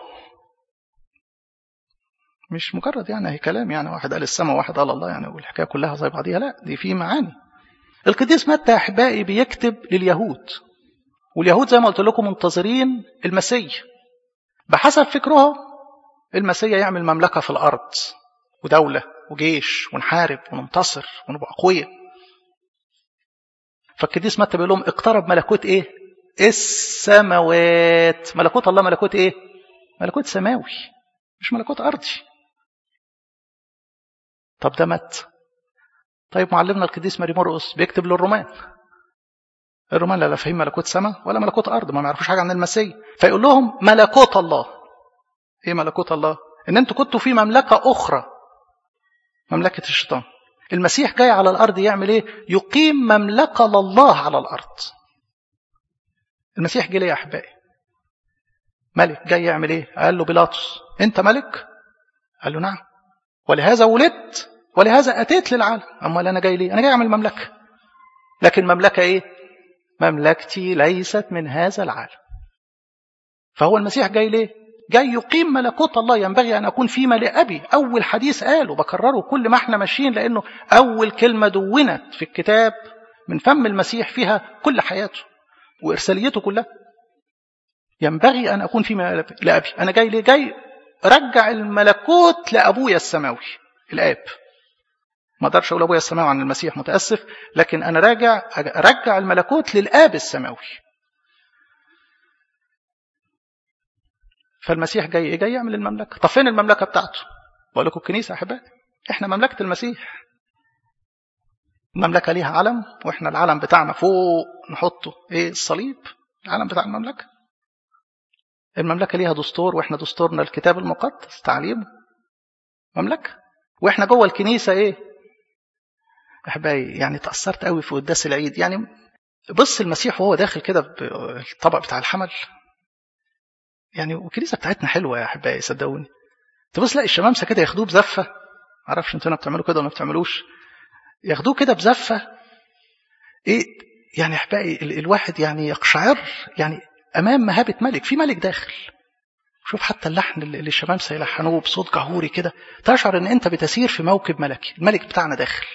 [SPEAKER 1] مش مجرد يعني هي كلام يعني واحد قال السماء وواحد قال الله يعني والحكايه كلها زي بعضيها لا دي في معاني القديس متى احبائي بيكتب لليهود واليهود زي ما قلت لكم منتظرين المسيح بحسب فكرهم المسيح يعمل مملكه في الارض ودوله وجيش ونحارب وننتصر ونبقى اقوياء فالقديس متى بيقول لهم اقترب ملكوت ايه السماوات ملكوت الله ملكوت ايه ملكوت سماوي مش ملكوت ارضي طب ده مت طيب معلمنا القديس ماري مرقس بيكتب للرومان الرومان لا فاهمين ملكوت سماء ولا ملكوت ارض ما يعرفوش حاجه عن المسيح فيقول لهم ملكوت الله ايه ملكوت الله ان انتوا كنتوا في مملكه اخرى مملكه الشيطان المسيح جاي على الارض يعمل ايه يقيم مملكه لله على الارض المسيح جه ليه يا احبائي ملك جاي يعمل ايه قال له بيلاطس انت ملك قال له نعم ولهذا ولدت ولهذا اتيت للعالم امال انا جاي ليه انا جاي اعمل مملكه لكن مملكه ايه مملكتي ليست من هذا العالم فهو المسيح جاي ليه جاي يقيم ملكوت الله ينبغي ان اكون فيما لابي اول حديث قاله بكرره كل ما احنا ماشيين لانه اول كلمه دونت في الكتاب من فم المسيح فيها كل حياته وارساليته كلها ينبغي أن أكون فيما لأبي أنا جاي ليه جاي رجع الملكوت لأبويا السماوي الآب ما اقدرش اقول ابويا السماوي عن المسيح متاسف لكن انا راجع ارجع الملكوت للاب السماوي فالمسيح جاي ايه جاي يعمل المملكه طب فين المملكه بتاعته بقول لكم الكنيسه يا احبائي احنا مملكه المسيح المملكه ليها علم واحنا العلم بتاعنا فوق نحطه ايه الصليب العلم بتاع المملكه المملكه ليها دستور واحنا دستورنا الكتاب المقدس تعليمه مملكه واحنا جوه الكنيسه ايه احبائي يعني تاثرت قوي في قداس العيد يعني بص المسيح وهو داخل كده بالطبق بتاع الحمل يعني والكنيسه بتاعتنا حلوه يا احبائي صدقوني تبص لا الشمامسه كده ياخدوه بزفه معرفش انتوا هنا بتعملوا كده ولا ما بتعملوش ياخدوه كده بزفه ايه يعني احبائي الواحد يعني يقشعر يعني امام مهابه ملك في ملك داخل شوف حتى اللحن اللي الشمامسه يلحنوه بصوت جهوري كده تشعر ان انت بتسير في موكب ملكي الملك بتاعنا داخل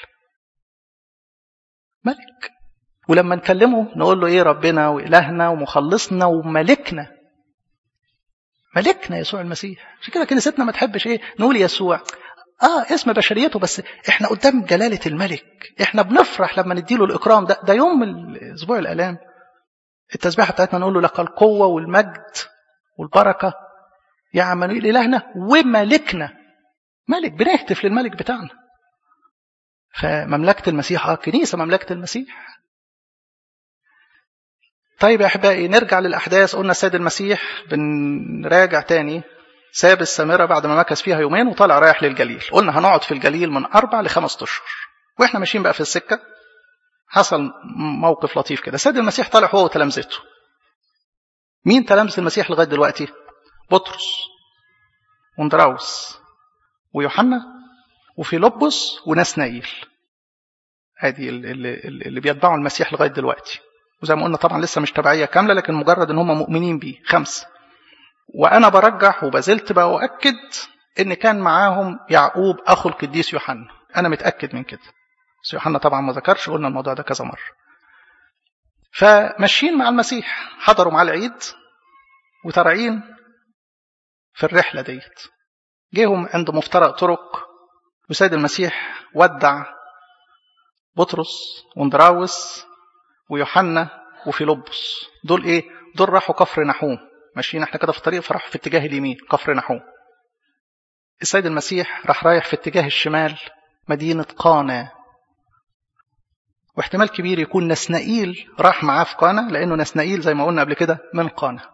[SPEAKER 1] ملك ولما نكلمه نقول له ايه ربنا والهنا ومخلصنا وملكنا ملكنا يسوع المسيح عشان كده كنيستنا ما تحبش ايه نقول يسوع اه اسم بشريته بس احنا قدام جلالة الملك احنا بنفرح لما نديله الاكرام ده ده يوم الاسبوع الالام التسبيحه بتاعتنا نقول له لك القوه والمجد والبركه يا عمانويل الهنا وملكنا ملك بنهتف للملك بتاعنا فمملكه المسيح اه كنيسه مملكه المسيح طيب يا احبائي نرجع للاحداث قلنا السيد المسيح بنراجع تاني ساب السامره بعد ما مكث فيها يومين وطلع رايح للجليل قلنا هنقعد في الجليل من اربع لخمس اشهر واحنا ماشيين بقى في السكه حصل موقف لطيف كده السيد المسيح طالع هو وتلامذته مين تلامذه المسيح لغايه دلوقتي بطرس واندراوس ويوحنا وفيلبس وناسنايل ادي اللي, اللي بيتبعوا المسيح لغايه دلوقتي وزي ما قلنا طبعا لسه مش تبعيه كامله لكن مجرد ان هم مؤمنين بيه خمسه وانا برجح وبزلت باؤكد ان كان معاهم يعقوب اخو القديس يوحنا انا متاكد من كده بس يوحنا طبعا ما ذكرش قلنا الموضوع ده كذا مره فماشيين مع المسيح حضروا معاه العيد وترعين في الرحله ديت جيهم عند مفترق طرق وسيد المسيح ودع بطرس واندراوس ويوحنا وفيلبس دول ايه دول راحوا كفر نحوم ماشيين احنا كده في الطريق فراحوا في اتجاه اليمين كفر نحوم السيد المسيح راح رايح في اتجاه الشمال مدينة قانا واحتمال كبير يكون نسنائيل راح معاه في قانا لأنه نسنائيل زي ما قلنا قبل كده من قانا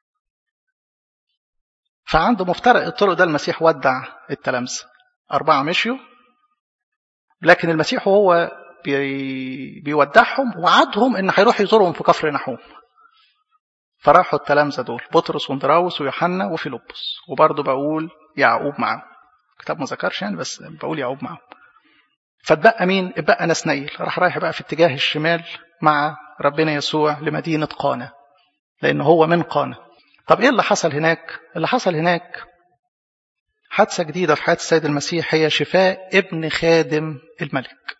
[SPEAKER 1] فعنده مفترق الطرق ده المسيح ودع التلامذة أربعة مشيوا لكن المسيح وهو بي بيودعهم وعدهم ان هيروح يزورهم في كفر نحوم فراحوا التلامذة دول بطرس واندراوس ويوحنا وفيلبس وبرضه بقول يعقوب معاهم الكتاب ما ذكرش يعني بس بقول يعقوب معاهم فاتبقى مين؟ اتبقى نسنائيل راح رايح بقى في اتجاه الشمال مع ربنا يسوع لمدينة قانا لأن هو من قانا طب ايه اللي حصل هناك؟ اللي حصل هناك حادثة جديدة في حياة السيد المسيح هي شفاء ابن خادم الملك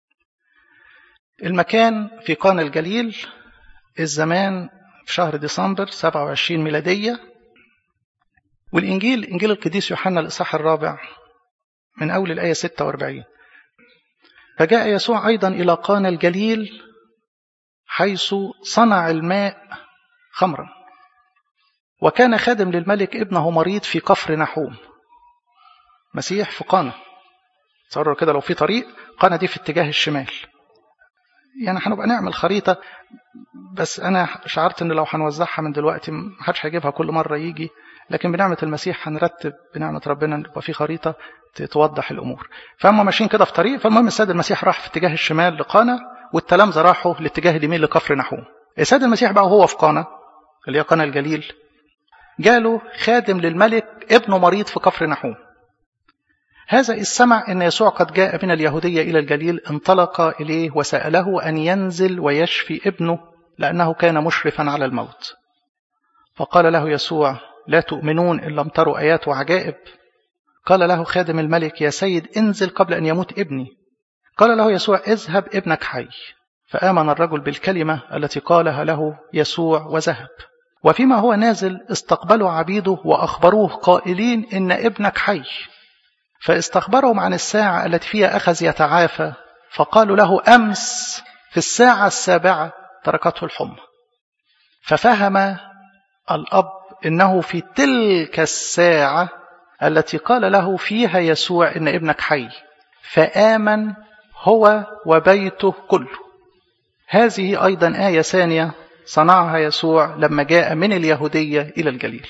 [SPEAKER 1] المكان في قانا الجليل الزمان في شهر ديسمبر 27 ميلادية والإنجيل إنجيل القديس يوحنا الإصحاح الرابع من أول الآية 46 فجاء يسوع أيضا إلى قانا الجليل حيث صنع الماء خمرا وكان خادم للملك ابنه مريض في كفر نحوم مسيح في قانا تصوروا كده لو في طريق قانا دي في اتجاه الشمال يعني هنبقى نعمل خريطة بس أنا شعرت إن لو هنوزعها من دلوقتي محدش هيجيبها كل مرة يجي لكن بنعمة المسيح هنرتب بنعمة ربنا يبقى في خريطة توضح الأمور فهم ماشيين كده في طريق فالمهم السيد المسيح راح في اتجاه الشمال لقانا والتلامذة راحوا لاتجاه اليمين لكفر نحوم السيد المسيح بقى وهو في قانا اللي هي قانا الجليل جاله خادم للملك ابنه مريض في كفر نحوم هذا إذ سمع أن يسوع قد جاء من اليهودية إلى الجليل انطلق إليه وسأله أن ينزل ويشفي ابنه لأنه كان مشرفا على الموت فقال له يسوع لا تؤمنون إن لم تروا آيات وعجائب قال له خادم الملك يا سيد انزل قبل أن يموت ابني قال له يسوع اذهب ابنك حي فآمن الرجل بالكلمة التي قالها له يسوع وذهب وفيما هو نازل استقبلوا عبيده وأخبروه قائلين إن ابنك حي فاستخبرهم عن الساعة التي فيها أخذ يتعافى فقالوا له أمس في الساعة السابعة تركته الحمى ففهم الأب إنه في تلك الساعة التي قال له فيها يسوع إن ابنك حي فآمن هو وبيته كله هذه أيضا آية ثانية صنعها يسوع لما جاء من اليهودية إلى الجليل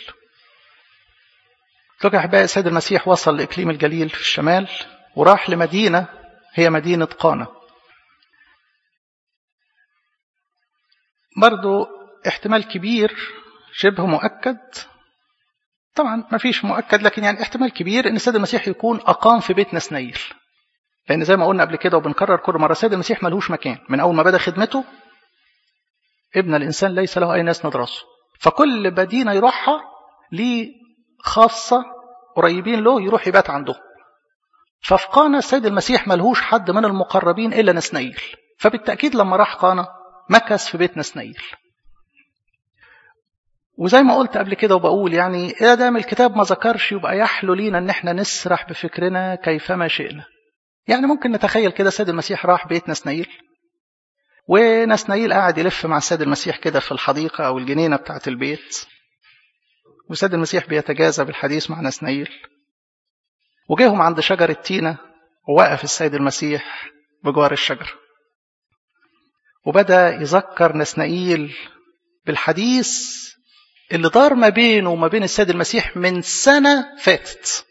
[SPEAKER 1] لك أحبائي السيد المسيح وصل لإقليم الجليل في الشمال وراح لمدينة هي مدينة قانا برضو احتمال كبير شبه مؤكد طبعا ما فيش مؤكد لكن يعني احتمال كبير ان السيد المسيح يكون اقام في بيت نسنيل لان زي ما قلنا قبل كده وبنكرر كل مره السيد المسيح ملهوش مكان من اول ما بدا خدمته ابن الانسان ليس له اي ناس ندرسه فكل مدينه يروحها ليه خاصه قريبين له يروح يبات عنده ففي قانا السيد المسيح ملهوش حد من المقربين الا نسنيل فبالتاكيد لما راح قانا مكث في بيت نسنيل وزي ما قلت قبل كده وبقول يعني إذا دام الكتاب ما ذكرش يبقى يحلو لينا إن إحنا نسرح بفكرنا كيفما شئنا. يعني ممكن نتخيل كده السيد المسيح راح بيت نسنايل ونسنايل قاعد يلف مع السيد المسيح كده في الحديقة أو الجنينة بتاعة البيت والسيد المسيح بيتجاذب الحديث مع نسنايل وجاهم عند شجر التينة ووقف السيد المسيح بجوار الشجرة وبدأ يذكر نسنائيل بالحديث اللي دار ما بينه وما بين السيد المسيح من سنة فاتت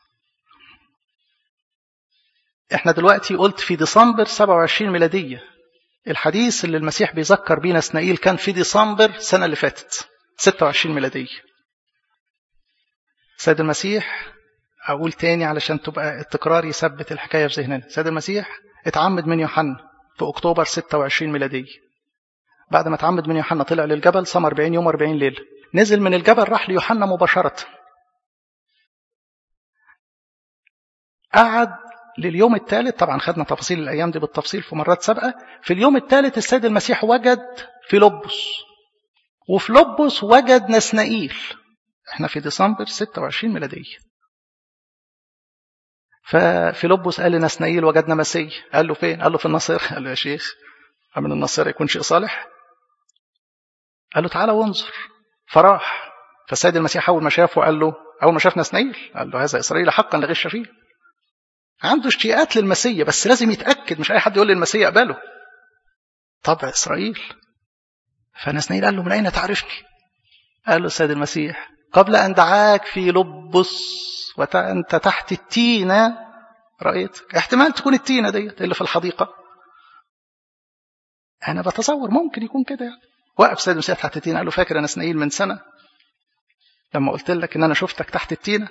[SPEAKER 1] احنا دلوقتي قلت في ديسمبر 27 ميلادية الحديث اللي المسيح بيذكر بينا اسنائيل كان في ديسمبر السنة اللي فاتت 26 ميلادية السيد المسيح أقول تاني علشان تبقى التكرار يثبت الحكاية في ذهننا السيد المسيح اتعمد من يوحنا في أكتوبر 26 ميلادية بعد ما اتعمد من يوحنا طلع للجبل صام 40 يوم 40 ليلة نزل من الجبل راح ليوحنا مباشرة قعد لليوم الثالث طبعا خدنا تفاصيل الأيام دي بالتفصيل في مرات سابقة في اليوم الثالث السيد المسيح وجد في لبس وفي لبس وجد نسنائيل احنا في ديسمبر 26 ميلادية ففي لبس قال لنسنائيل وجدنا مسيح قال له فين قال له في النصر قال له يا شيخ من النصر يكون شيء صالح قال له تعالى وانظر فراح فالسيد المسيح أول ما شافه قال له أول ما شاف نسنائيل قال له هذا إسرائيل حقا لغش فيه عنده اشتياقات للمسيا بس لازم يتأكد مش أي حد يقول لي المسيا أقبله طبع إسرائيل فنسنائيل قال له من أين تعرفني قال له السيد المسيح قبل أن دعاك في لبس وأنت تحت التينة رأيتك احتمال تكون التينة ديت اللي في الحديقة أنا بتصور ممكن يكون كده يعني وقف سيد المسيح تحت التينة قال له فاكر أنا سنايل من سنة لما قلت لك إن أنا شفتك تحت التينة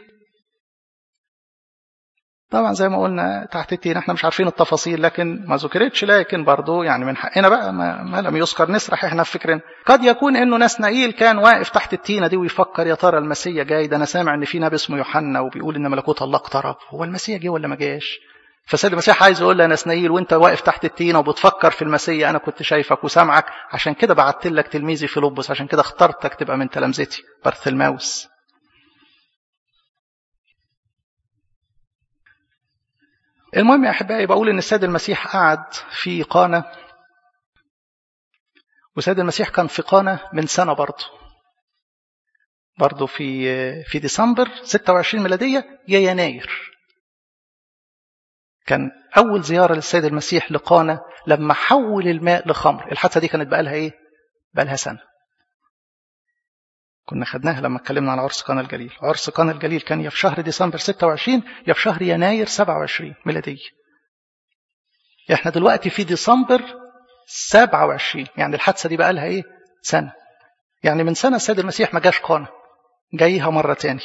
[SPEAKER 1] طبعا زي ما قلنا تحت التينة احنا مش عارفين التفاصيل لكن ما ذكرتش لكن برضو يعني من حقنا بقى ما, ما لم يذكر نسرح احنا في فكرنا قد يكون انه نسنائيل كان واقف تحت التينة دي ويفكر يا ترى المسيا جاي ده انا سامع ان في نبي اسمه يوحنا وبيقول ان ملكوت الله اقترب هو المسيا جه ولا ما جاش فسيد المسيح عايز يقول لنا نسنائيل وانت واقف تحت التينة وبتفكر في المسيا انا كنت شايفك وسامعك عشان كده بعت لك تلميذي فيلبس عشان كده اخترتك تبقى من تلامذتي برثلماوس المهم يا احبائي بقول ان السيد المسيح قعد في قانا والسيد المسيح كان في قانا من سنه برضه برضه في في ديسمبر 26 ميلاديه يا يناير كان اول زياره للسيد المسيح لقانا لما حول الماء لخمر الحادثه دي كانت بقى لها ايه بقى لها سنه كنا خدناها لما اتكلمنا عن عرس قانا الجليل عرس قانا الجليل كان يا في شهر ديسمبر 26 يا في شهر يناير 27 ميلادية احنا دلوقتي في ديسمبر 27 يعني الحادثة دي بقى لها ايه سنة يعني من سنة السيد المسيح ما جاش قانا جايها مرة تاني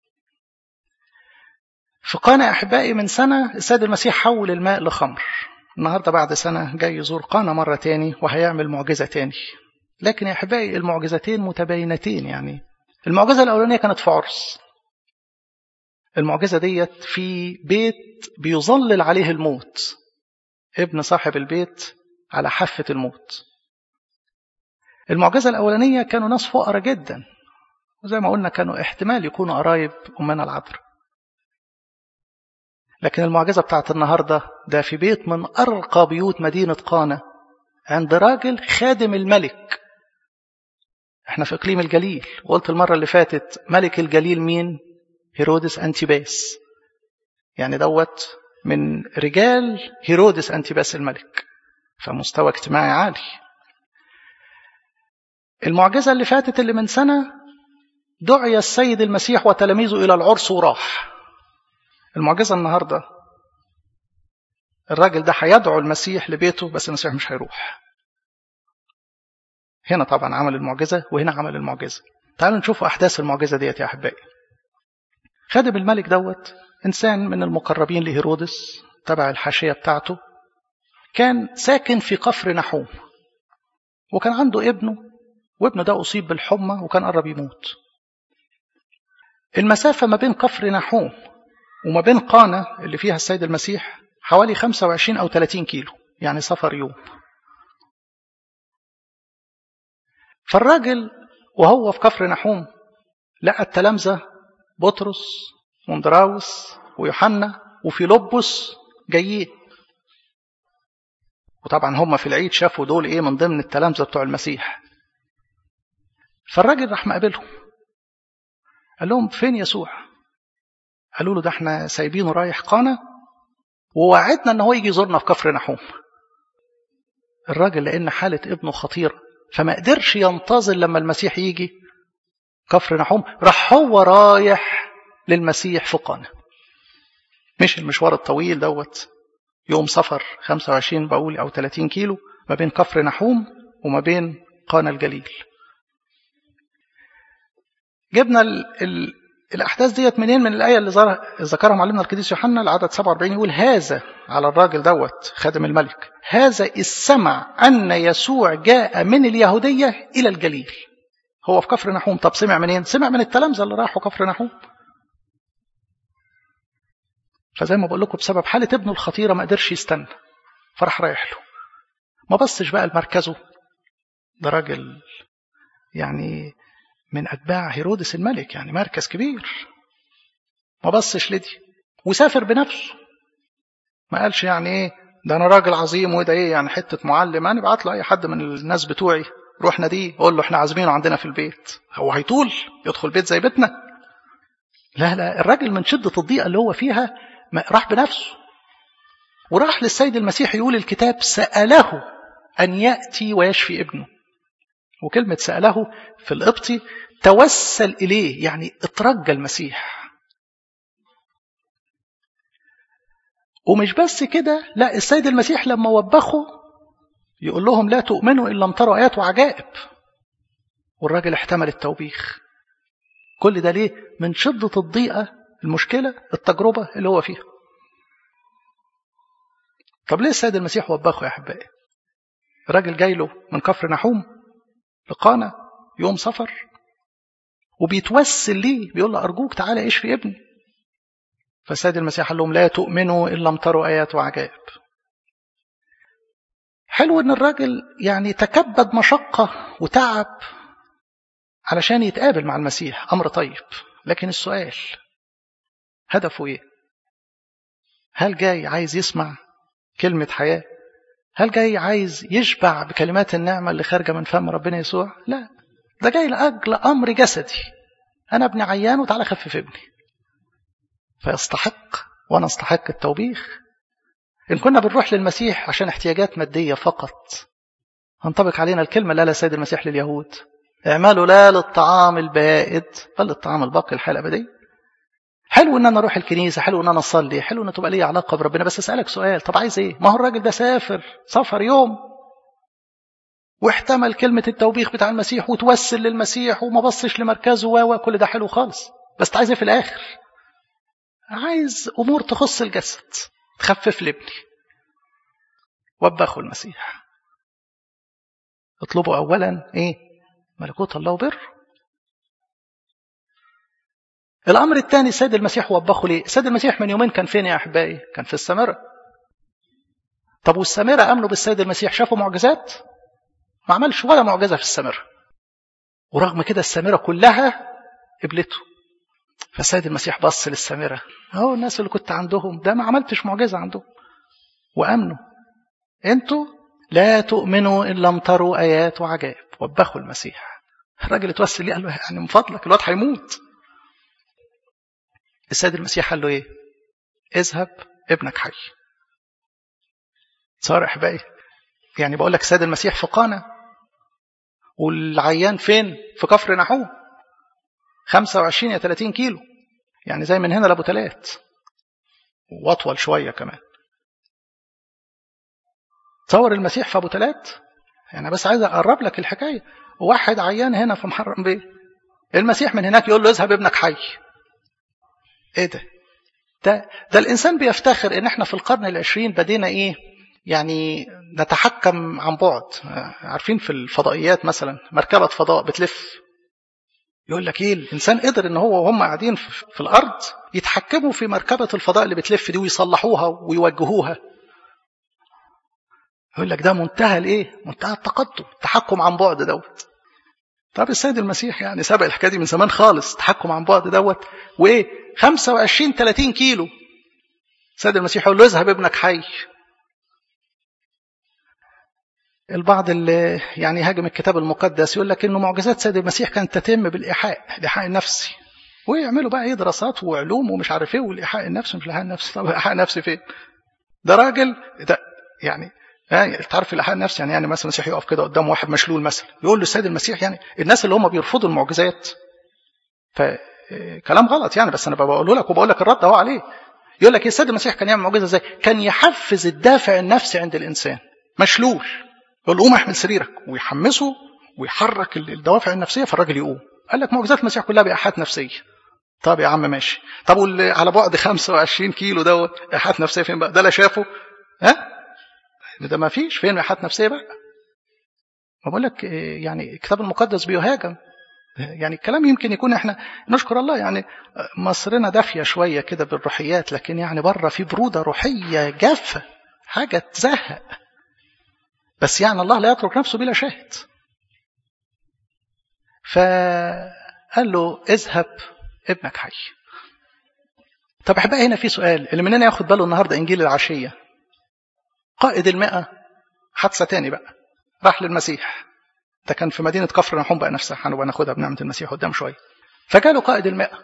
[SPEAKER 1] في قانا أحبائي من سنة السيد المسيح حول الماء لخمر النهاردة بعد سنة جاي يزور قانا مرة تاني وهيعمل معجزة تاني لكن يا احبائي المعجزتين متباينتين يعني المعجزه الاولانيه كانت في عرس المعجزه ديت في بيت بيظلل عليه الموت ابن صاحب البيت على حافه الموت المعجزة الأولانية كانوا ناس فقراء جدا وزي ما قلنا كانوا احتمال يكونوا قرايب أمنا العذراء لكن المعجزة بتاعت النهاردة ده في بيت من أرقى بيوت مدينة قانا عند راجل خادم الملك احنا في إقليم الجليل وقلت المرة اللي فاتت ملك الجليل مين هيرودس أنتيباس يعني دوت من رجال هيرودس أنتيباس الملك فمستوى اجتماعي عالي المعجزة اللي فاتت اللي من سنة دعي السيد المسيح وتلاميذه إلى العرس وراح المعجزة النهاردة الراجل ده هيدعو المسيح لبيته بس المسيح مش هيروح هنا طبعا عمل المعجزة وهنا عمل المعجزة تعالوا نشوف أحداث المعجزة ديت يا أحبائي خادم الملك دوت إنسان من المقربين لهيرودس تبع الحاشية بتاعته كان ساكن في قفر نحوم وكان عنده ابنه وابنه ده أصيب بالحمى وكان قرب يموت المسافة ما بين قفر نحوم وما بين قانا اللي فيها السيد المسيح حوالي 25 أو 30 كيلو يعني سفر يوم فالراجل وهو في كفر نحوم لقى التلامذة بطرس وندراوس ويوحنا وفيلبس جايين وطبعا هم في العيد شافوا دول ايه من ضمن التلامذة بتوع المسيح فالراجل راح مقابلهم قال لهم فين يسوع قالوا له ده احنا سايبينه رايح قانا ووعدنا ان هو يجي يزورنا في كفر نحوم الراجل لان حالة ابنه خطيرة فما قدرش ينتظر لما المسيح يجي كفر نحوم راح هو رايح للمسيح في قانا مش المشوار الطويل دوت يوم سفر 25 بقول او 30 كيلو ما بين كفر نحوم وما بين قانا الجليل جبنا ال ال الأحداث ديت منين من الآية اللي ذكرها معلمنا القديس يوحنا العدد 47 يقول هذا على الراجل دوت خادم الملك هذا إذ سمع أن يسوع جاء من اليهودية إلى الجليل هو في كفر نحوم طب سمع منين سمع من التلامذة اللي راحوا كفر نحوم فزي ما بقول لكم بسبب حالة ابنه الخطيرة ما قدرش يستنى فراح رايح له ما بصش بقى لمركزه ده راجل يعني من أتباع هيرودس الملك يعني مركز كبير ما بصش لدي وسافر بنفسه ما قالش يعني ايه ده انا راجل عظيم وده ايه يعني حته معلم انا بعت له اي حد من الناس بتوعي روح ناديه قول له احنا عازمينه عندنا في البيت هو هيطول يدخل بيت زي بيتنا لا لا الراجل من شده الضيقه اللي هو فيها راح بنفسه وراح للسيد المسيح يقول الكتاب سأله أن يأتي ويشفي ابنه وكلمة سأله في القبطي توسل إليه يعني اترجى المسيح ومش بس كده لا السيد المسيح لما وبخه يقول لهم لا تؤمنوا إن لم تروا آيات وعجائب والراجل احتمل التوبيخ كل ده ليه من شدة الضيقة المشكلة التجربة اللي هو فيها طب ليه السيد المسيح وبخه يا أحبائي الراجل جاي له من كفر نحوم لقانا يوم سفر وبيتوسل ليه بيقول له أرجوك تعالى اشفي ابني فالسيد المسيح قال لهم لا تؤمنوا إن لم تروا آيات وعجائب حلو ان الراجل يعني تكبد مشقة وتعب علشان يتقابل مع المسيح أمر طيب لكن السؤال هدفه ايه هل جاي عايز يسمع كلمة حياة هل جاي عايز يشبع بكلمات النعمة اللي خارجة من فم ربنا يسوع لا ده جاي لأجل أمر جسدي أنا ابني عيان وتعالى خفف ابني فيستحق وأنا استحق التوبيخ إن كنا بنروح للمسيح عشان احتياجات مادية فقط هنطبق علينا الكلمة لا لا سيد المسيح لليهود اعملوا لا للطعام البائد بل للطعام الباقي الحياة الأبدية حلو ان انا اروح الكنيسه حلو ان انا اصلي حلو ان تبقى لي علاقه بربنا بس اسالك سؤال طب عايز ايه ما هو الراجل ده سافر سفر يوم واحتمل كلمه التوبيخ بتاع المسيح وتوسل للمسيح وما بصش لمركزه و كل ده حلو خالص بس عايز ايه في الاخر عايز امور تخص الجسد تخفف لابني وبخوا المسيح اطلبوا اولا ايه ملكوت الله وبره الأمر الثاني السيد المسيح وبخه ليه؟ السيد المسيح من يومين كان فين يا أحبائي؟ كان في السامرة. طب والسامرة آمنوا بالسيد المسيح شافوا معجزات؟ ما عملش ولا معجزة في السامرة ورغم كده السامرة كلها قبلته فالسيد المسيح بص للسامرة اهو الناس اللي كنت عندهم ده ما عملتش معجزة عندهم وأمنوا انتوا لا تؤمنوا إن لم تروا آيات وعجائب وبخوا المسيح الراجل اتوسل ليه قال له يعني من فضلك الواد هيموت السيد المسيح قال له ايه اذهب ابنك حي صار احبائي يعني بقول لك السيد المسيح في قانا والعيان فين في كفر نحوم 25 يا 30 كيلو يعني زي من هنا لابو تلات واطول شويه كمان تصور المسيح في ابو تلات يعني بس عايز اقرب لك الحكايه واحد عيان هنا في محرم بيه المسيح من هناك يقول له اذهب ابنك حي ايه ده ده ده الانسان بيفتخر ان احنا في القرن العشرين بدينا ايه يعني نتحكم عن بعد عارفين في الفضائيات مثلا مركبه فضاء بتلف يقول لك ايه الانسان قدر ان هو وهم قاعدين في الارض يتحكموا في مركبه الفضاء اللي بتلف دي ويصلحوها ويوجهوها يقول لك ده منتهى الايه منتهى التقدم التحكم عن بعد دوت طب السيد المسيح يعني سبق الحكايه دي من زمان خالص تحكم عن بعد دوت وايه 25 30 كيلو السيد المسيح يقول له اذهب ابنك حي البعض اللي يعني هاجم الكتاب المقدس يقول لك انه معجزات سيد المسيح كانت تتم بالايحاء الايحاء النفسي ويعملوا بقى ايه دراسات وعلوم ومش عارف ايه والايحاء النفسي مش الايحاء النفسي طب الايحاء النفسي فين؟ ده راجل ده يعني يعني تعرف الايحاء النفسي يعني يعني مثلا المسيح يقف كده قدام واحد مشلول مثلا يقول له السيد المسيح يعني الناس اللي هم بيرفضوا المعجزات فكلام غلط يعني بس انا بقوله لك وبقول لك الرد اهو عليه يقول لك السيد المسيح كان يعمل معجزه ازاي؟ كان يحفز الدافع النفسي عند الانسان مشلول يقول له قوم احمل سريرك ويحمسه ويحرك الدوافع النفسيه فالراجل يقوم قال لك معجزات المسيح كلها بايحاءات نفسيه طب يا عم ماشي طب واللي على بعد 25 كيلو دوت ايحاءات نفسيه فين بقى ده لا شافه ها ده ما فيش فين ايحاءات نفسيه بقى ما بقول لك يعني الكتاب المقدس بيهاجم يعني الكلام يمكن يكون احنا نشكر الله يعني مصرنا دافيه شويه كده بالروحيات لكن يعني بره في بروده روحيه جافه حاجه تزهق بس يعني الله لا يترك نفسه بلا شاهد فقال له اذهب ابنك حي طب احبائي هنا في سؤال اللي مننا ياخد باله النهارده انجيل العشيه قائد المئة حادثه تاني بقى راح للمسيح ده كان في مدينه كفر نحوم بقى نفسها هنبقى ناخدها بنعمه المسيح قدام شويه فجاله قائد المئة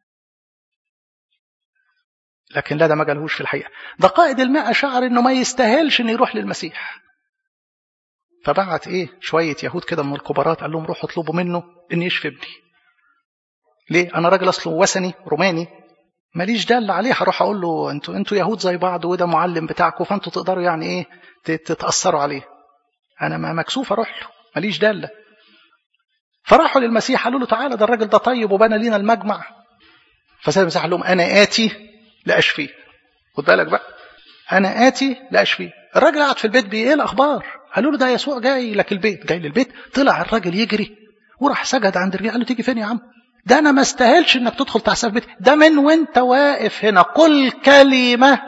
[SPEAKER 1] لكن لا ده ما جالهوش في الحقيقه ده قائد المئة شعر انه ما يستاهلش انه يروح للمسيح فبعت ايه شويه يهود كده من الكبارات قال لهم روحوا اطلبوا منه ان يشفي ابني ليه انا راجل اصله وثني روماني ماليش دل عليه هروح اقول له انتوا انتوا يهود زي بعض وده معلم بتاعكم فانتوا تقدروا يعني ايه تتاثروا عليه انا ما مكسوف اروح له ماليش دله فراحوا للمسيح قالوا له تعالى ده الراجل ده طيب وبنى لينا المجمع فسيد المسيح قال لهم انا اتي لاشفيه خد بالك بقى انا اتي لاشفيه الراجل قاعد في البيت بيه ايه الاخبار قالوا له ده يسوع جاي لك البيت جاي للبيت طلع الراجل يجري وراح سجد عند الرجال قال له تيجي فين يا عم ده انا ما استاهلش انك تدخل تعسف بيتي ده من وانت واقف هنا قل كلمه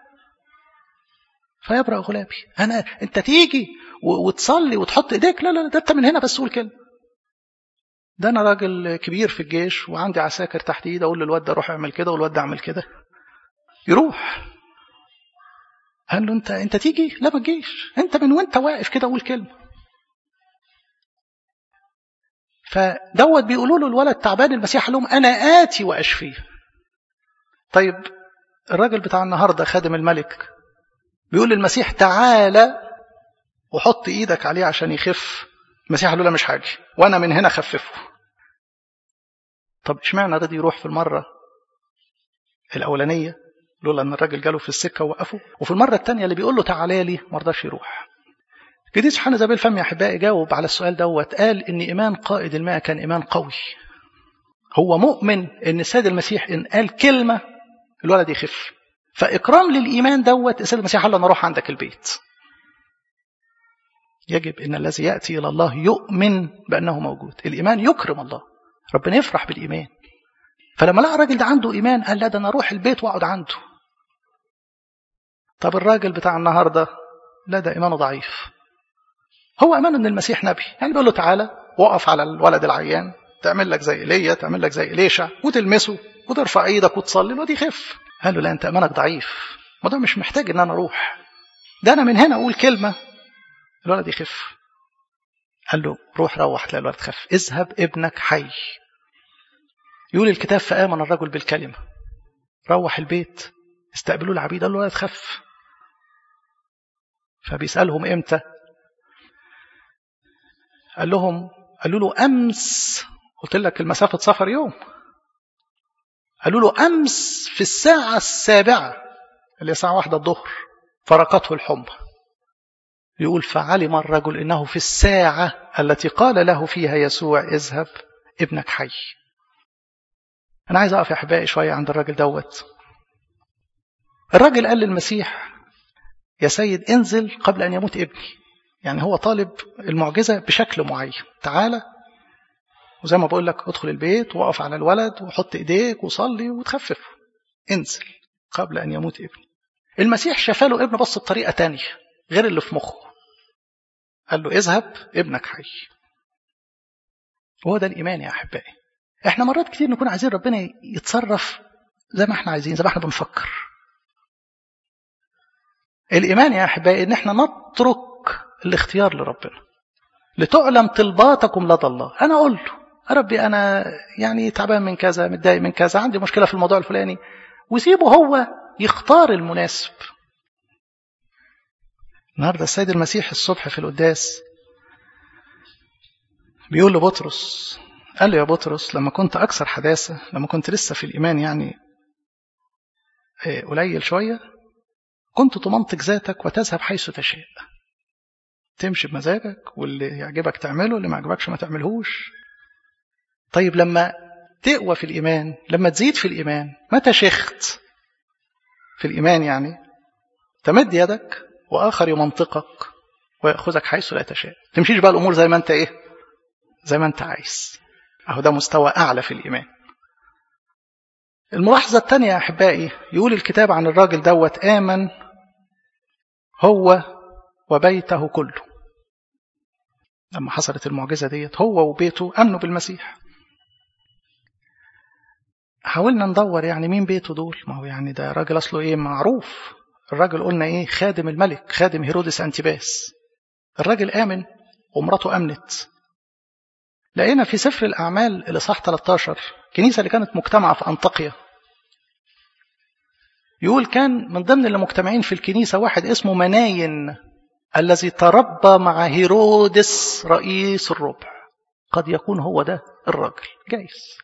[SPEAKER 1] فيبرأ غلابي انا انت تيجي وتصلي وتحط ايديك لا لا ده انت من هنا بس قول كلمه ده انا راجل كبير في الجيش وعندي عساكر تحت ايدي اقول للواد ده روح اعمل كده والواد ده اعمل كده يروح قال له انت انت تيجي لا ما تجيش انت من وانت واقف كده قول كلمه فدوت بيقولوا له الولد تعبان المسيح قال لهم انا اتي واشفيه طيب الراجل بتاع النهارده خادم الملك بيقول للمسيح تعالى وحط ايدك عليه عشان يخف المسيح قال له لا مش حاجه وانا من هنا خففه طب اشمعنى رضي يروح في المره الاولانيه لولا ان الراجل جاله في السكه ووقفه وفي المره الثانيه اللي بيقول له تعالى لي ما رضاش يروح قديس حنا زبيل فم يا احبائي جاوب على السؤال دوت قال ان ايمان قائد الماء كان ايمان قوي هو مؤمن ان السيد المسيح ان قال كلمه الولد يخف فاكرام للايمان دوت السيد المسيح قال له انا اروح عندك البيت يجب ان الذي ياتي الى الله يؤمن بانه موجود الايمان يكرم الله ربنا يفرح بالايمان فلما لقى الراجل ده عنده ايمان قال لا ده انا اروح البيت واقعد عنده طب الراجل بتاع النهارده لا ده ايمانه ضعيف هو امن ان المسيح نبي يعني بيقول له تعالى وقف على الولد العيان تعمل لك زي ايليا تعمل لك زي اليشع وتلمسه وترفع ايدك وتصلي الواد يخف قال له لا انت ايمانك ضعيف ما ده مش محتاج ان انا اروح ده انا من هنا اقول كلمه الولد يخف قال له روح روح تلاقي الولد خف اذهب ابنك حي يقول الكتاب فآمن الرجل بالكلمة روح البيت استقبلوا العبيد قال له الولد خف فبيسألهم امتى قال لهم قالوا له أمس قلت لك المسافة سفر يوم قالوا له أمس في الساعة السابعة اللي هي الساعة واحدة الظهر فرقته الحمى يقول فعلم الرجل إنه في الساعة التي قال له فيها يسوع اذهب ابنك حي أنا عايز أقف يا أحبائي شوية عند الراجل دوت الراجل قال للمسيح يا سيد انزل قبل أن يموت ابني يعني هو طالب المعجزة بشكل معين تعالى وزي ما بقول لك ادخل البيت وقف على الولد وحط ايديك وصلي وتخفف انزل قبل أن يموت ابني المسيح شفاله ابنه بس بطريقة تانية غير اللي في مخه قال له اذهب ابنك حي وهو ده الإيمان يا أحبائي احنا مرات كتير نكون عايزين ربنا يتصرف زي ما احنا عايزين زي ما احنا بنفكر الإيمان يا أحبائي إن احنا نترك الاختيار لربنا لتعلم طلباتكم لدى الله أنا أقول له يا ربي أنا يعني تعبان من كذا متضايق من كذا عندي مشكلة في الموضوع الفلاني وسيبه هو يختار المناسب النهارده السيد المسيح الصبح في القداس بيقول لبطرس قال له يا بطرس لما كنت أكثر حداثة لما كنت لسه في الإيمان يعني قليل شوية كنت تمنطق ذاتك وتذهب حيث تشاء تمشي بمزاجك واللي يعجبك تعمله اللي ما يعجبكش ما تعملهوش طيب لما تقوى في الإيمان لما تزيد في الإيمان متى شخت في الإيمان يعني تمد يدك وآخر يمنطقك ويأخذك حيث لا تشاء تمشيش بقى الأمور زي ما أنت إيه زي ما أنت عايز أهو ده مستوى أعلى في الإيمان الملاحظة الثانية يا أحبائي يقول الكتاب عن الراجل دوت آمن هو وبيته كله لما حصلت المعجزة ديت هو وبيته أمنوا بالمسيح حاولنا ندور يعني مين بيته دول ما هو يعني ده راجل أصله إيه معروف الراجل قلنا إيه خادم الملك خادم هيرودس أنتباس الراجل آمن ومراته أمنت لقينا في سفر الأعمال الإصحاح 13 الكنيسة اللي كانت مجتمعة في أنطاكيا يقول كان من ضمن اللي مجتمعين في الكنيسة واحد اسمه مناين الذي تربى مع هيرودس رئيس الربع قد يكون هو ده الراجل جايز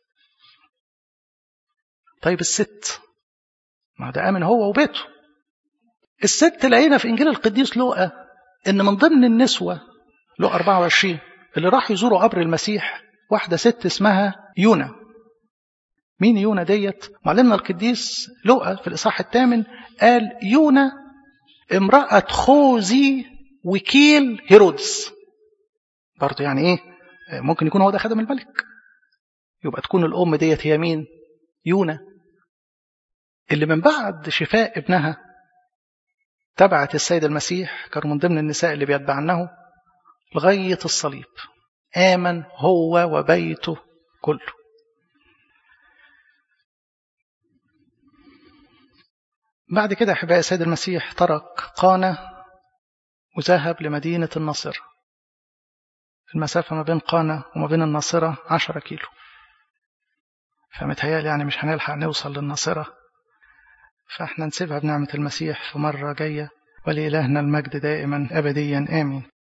[SPEAKER 1] طيب الست ما ده آمن هو وبيته الست لقينا في إنجيل القديس لوقا إن من ضمن النسوة لوقا 24 اللي راح يزوروا قبر المسيح واحدة ست اسمها يونا مين يونا ديت معلمنا القديس لوقا في الإصحاح الثامن قال يونا امرأة خوذي وكيل هيرودس برضه يعني ايه ممكن يكون هو ده خدم الملك يبقى تكون الأم ديت هي مين يونا اللي من بعد شفاء ابنها تبعت السيد المسيح كانوا من ضمن النساء اللي بيتبعنه لغاية الصليب آمن هو وبيته كله بعد كده أحبائي السيد المسيح ترك قانة وذهب لمدينة الناصرة المسافة ما بين قانة وما بين الناصرة عشرة كيلو فمتهيألي يعني مش هنلحق نوصل للناصرة فاحنا نسيبها بنعمة المسيح في مرة جاية ولإلهنا المجد دائما أبديا آمين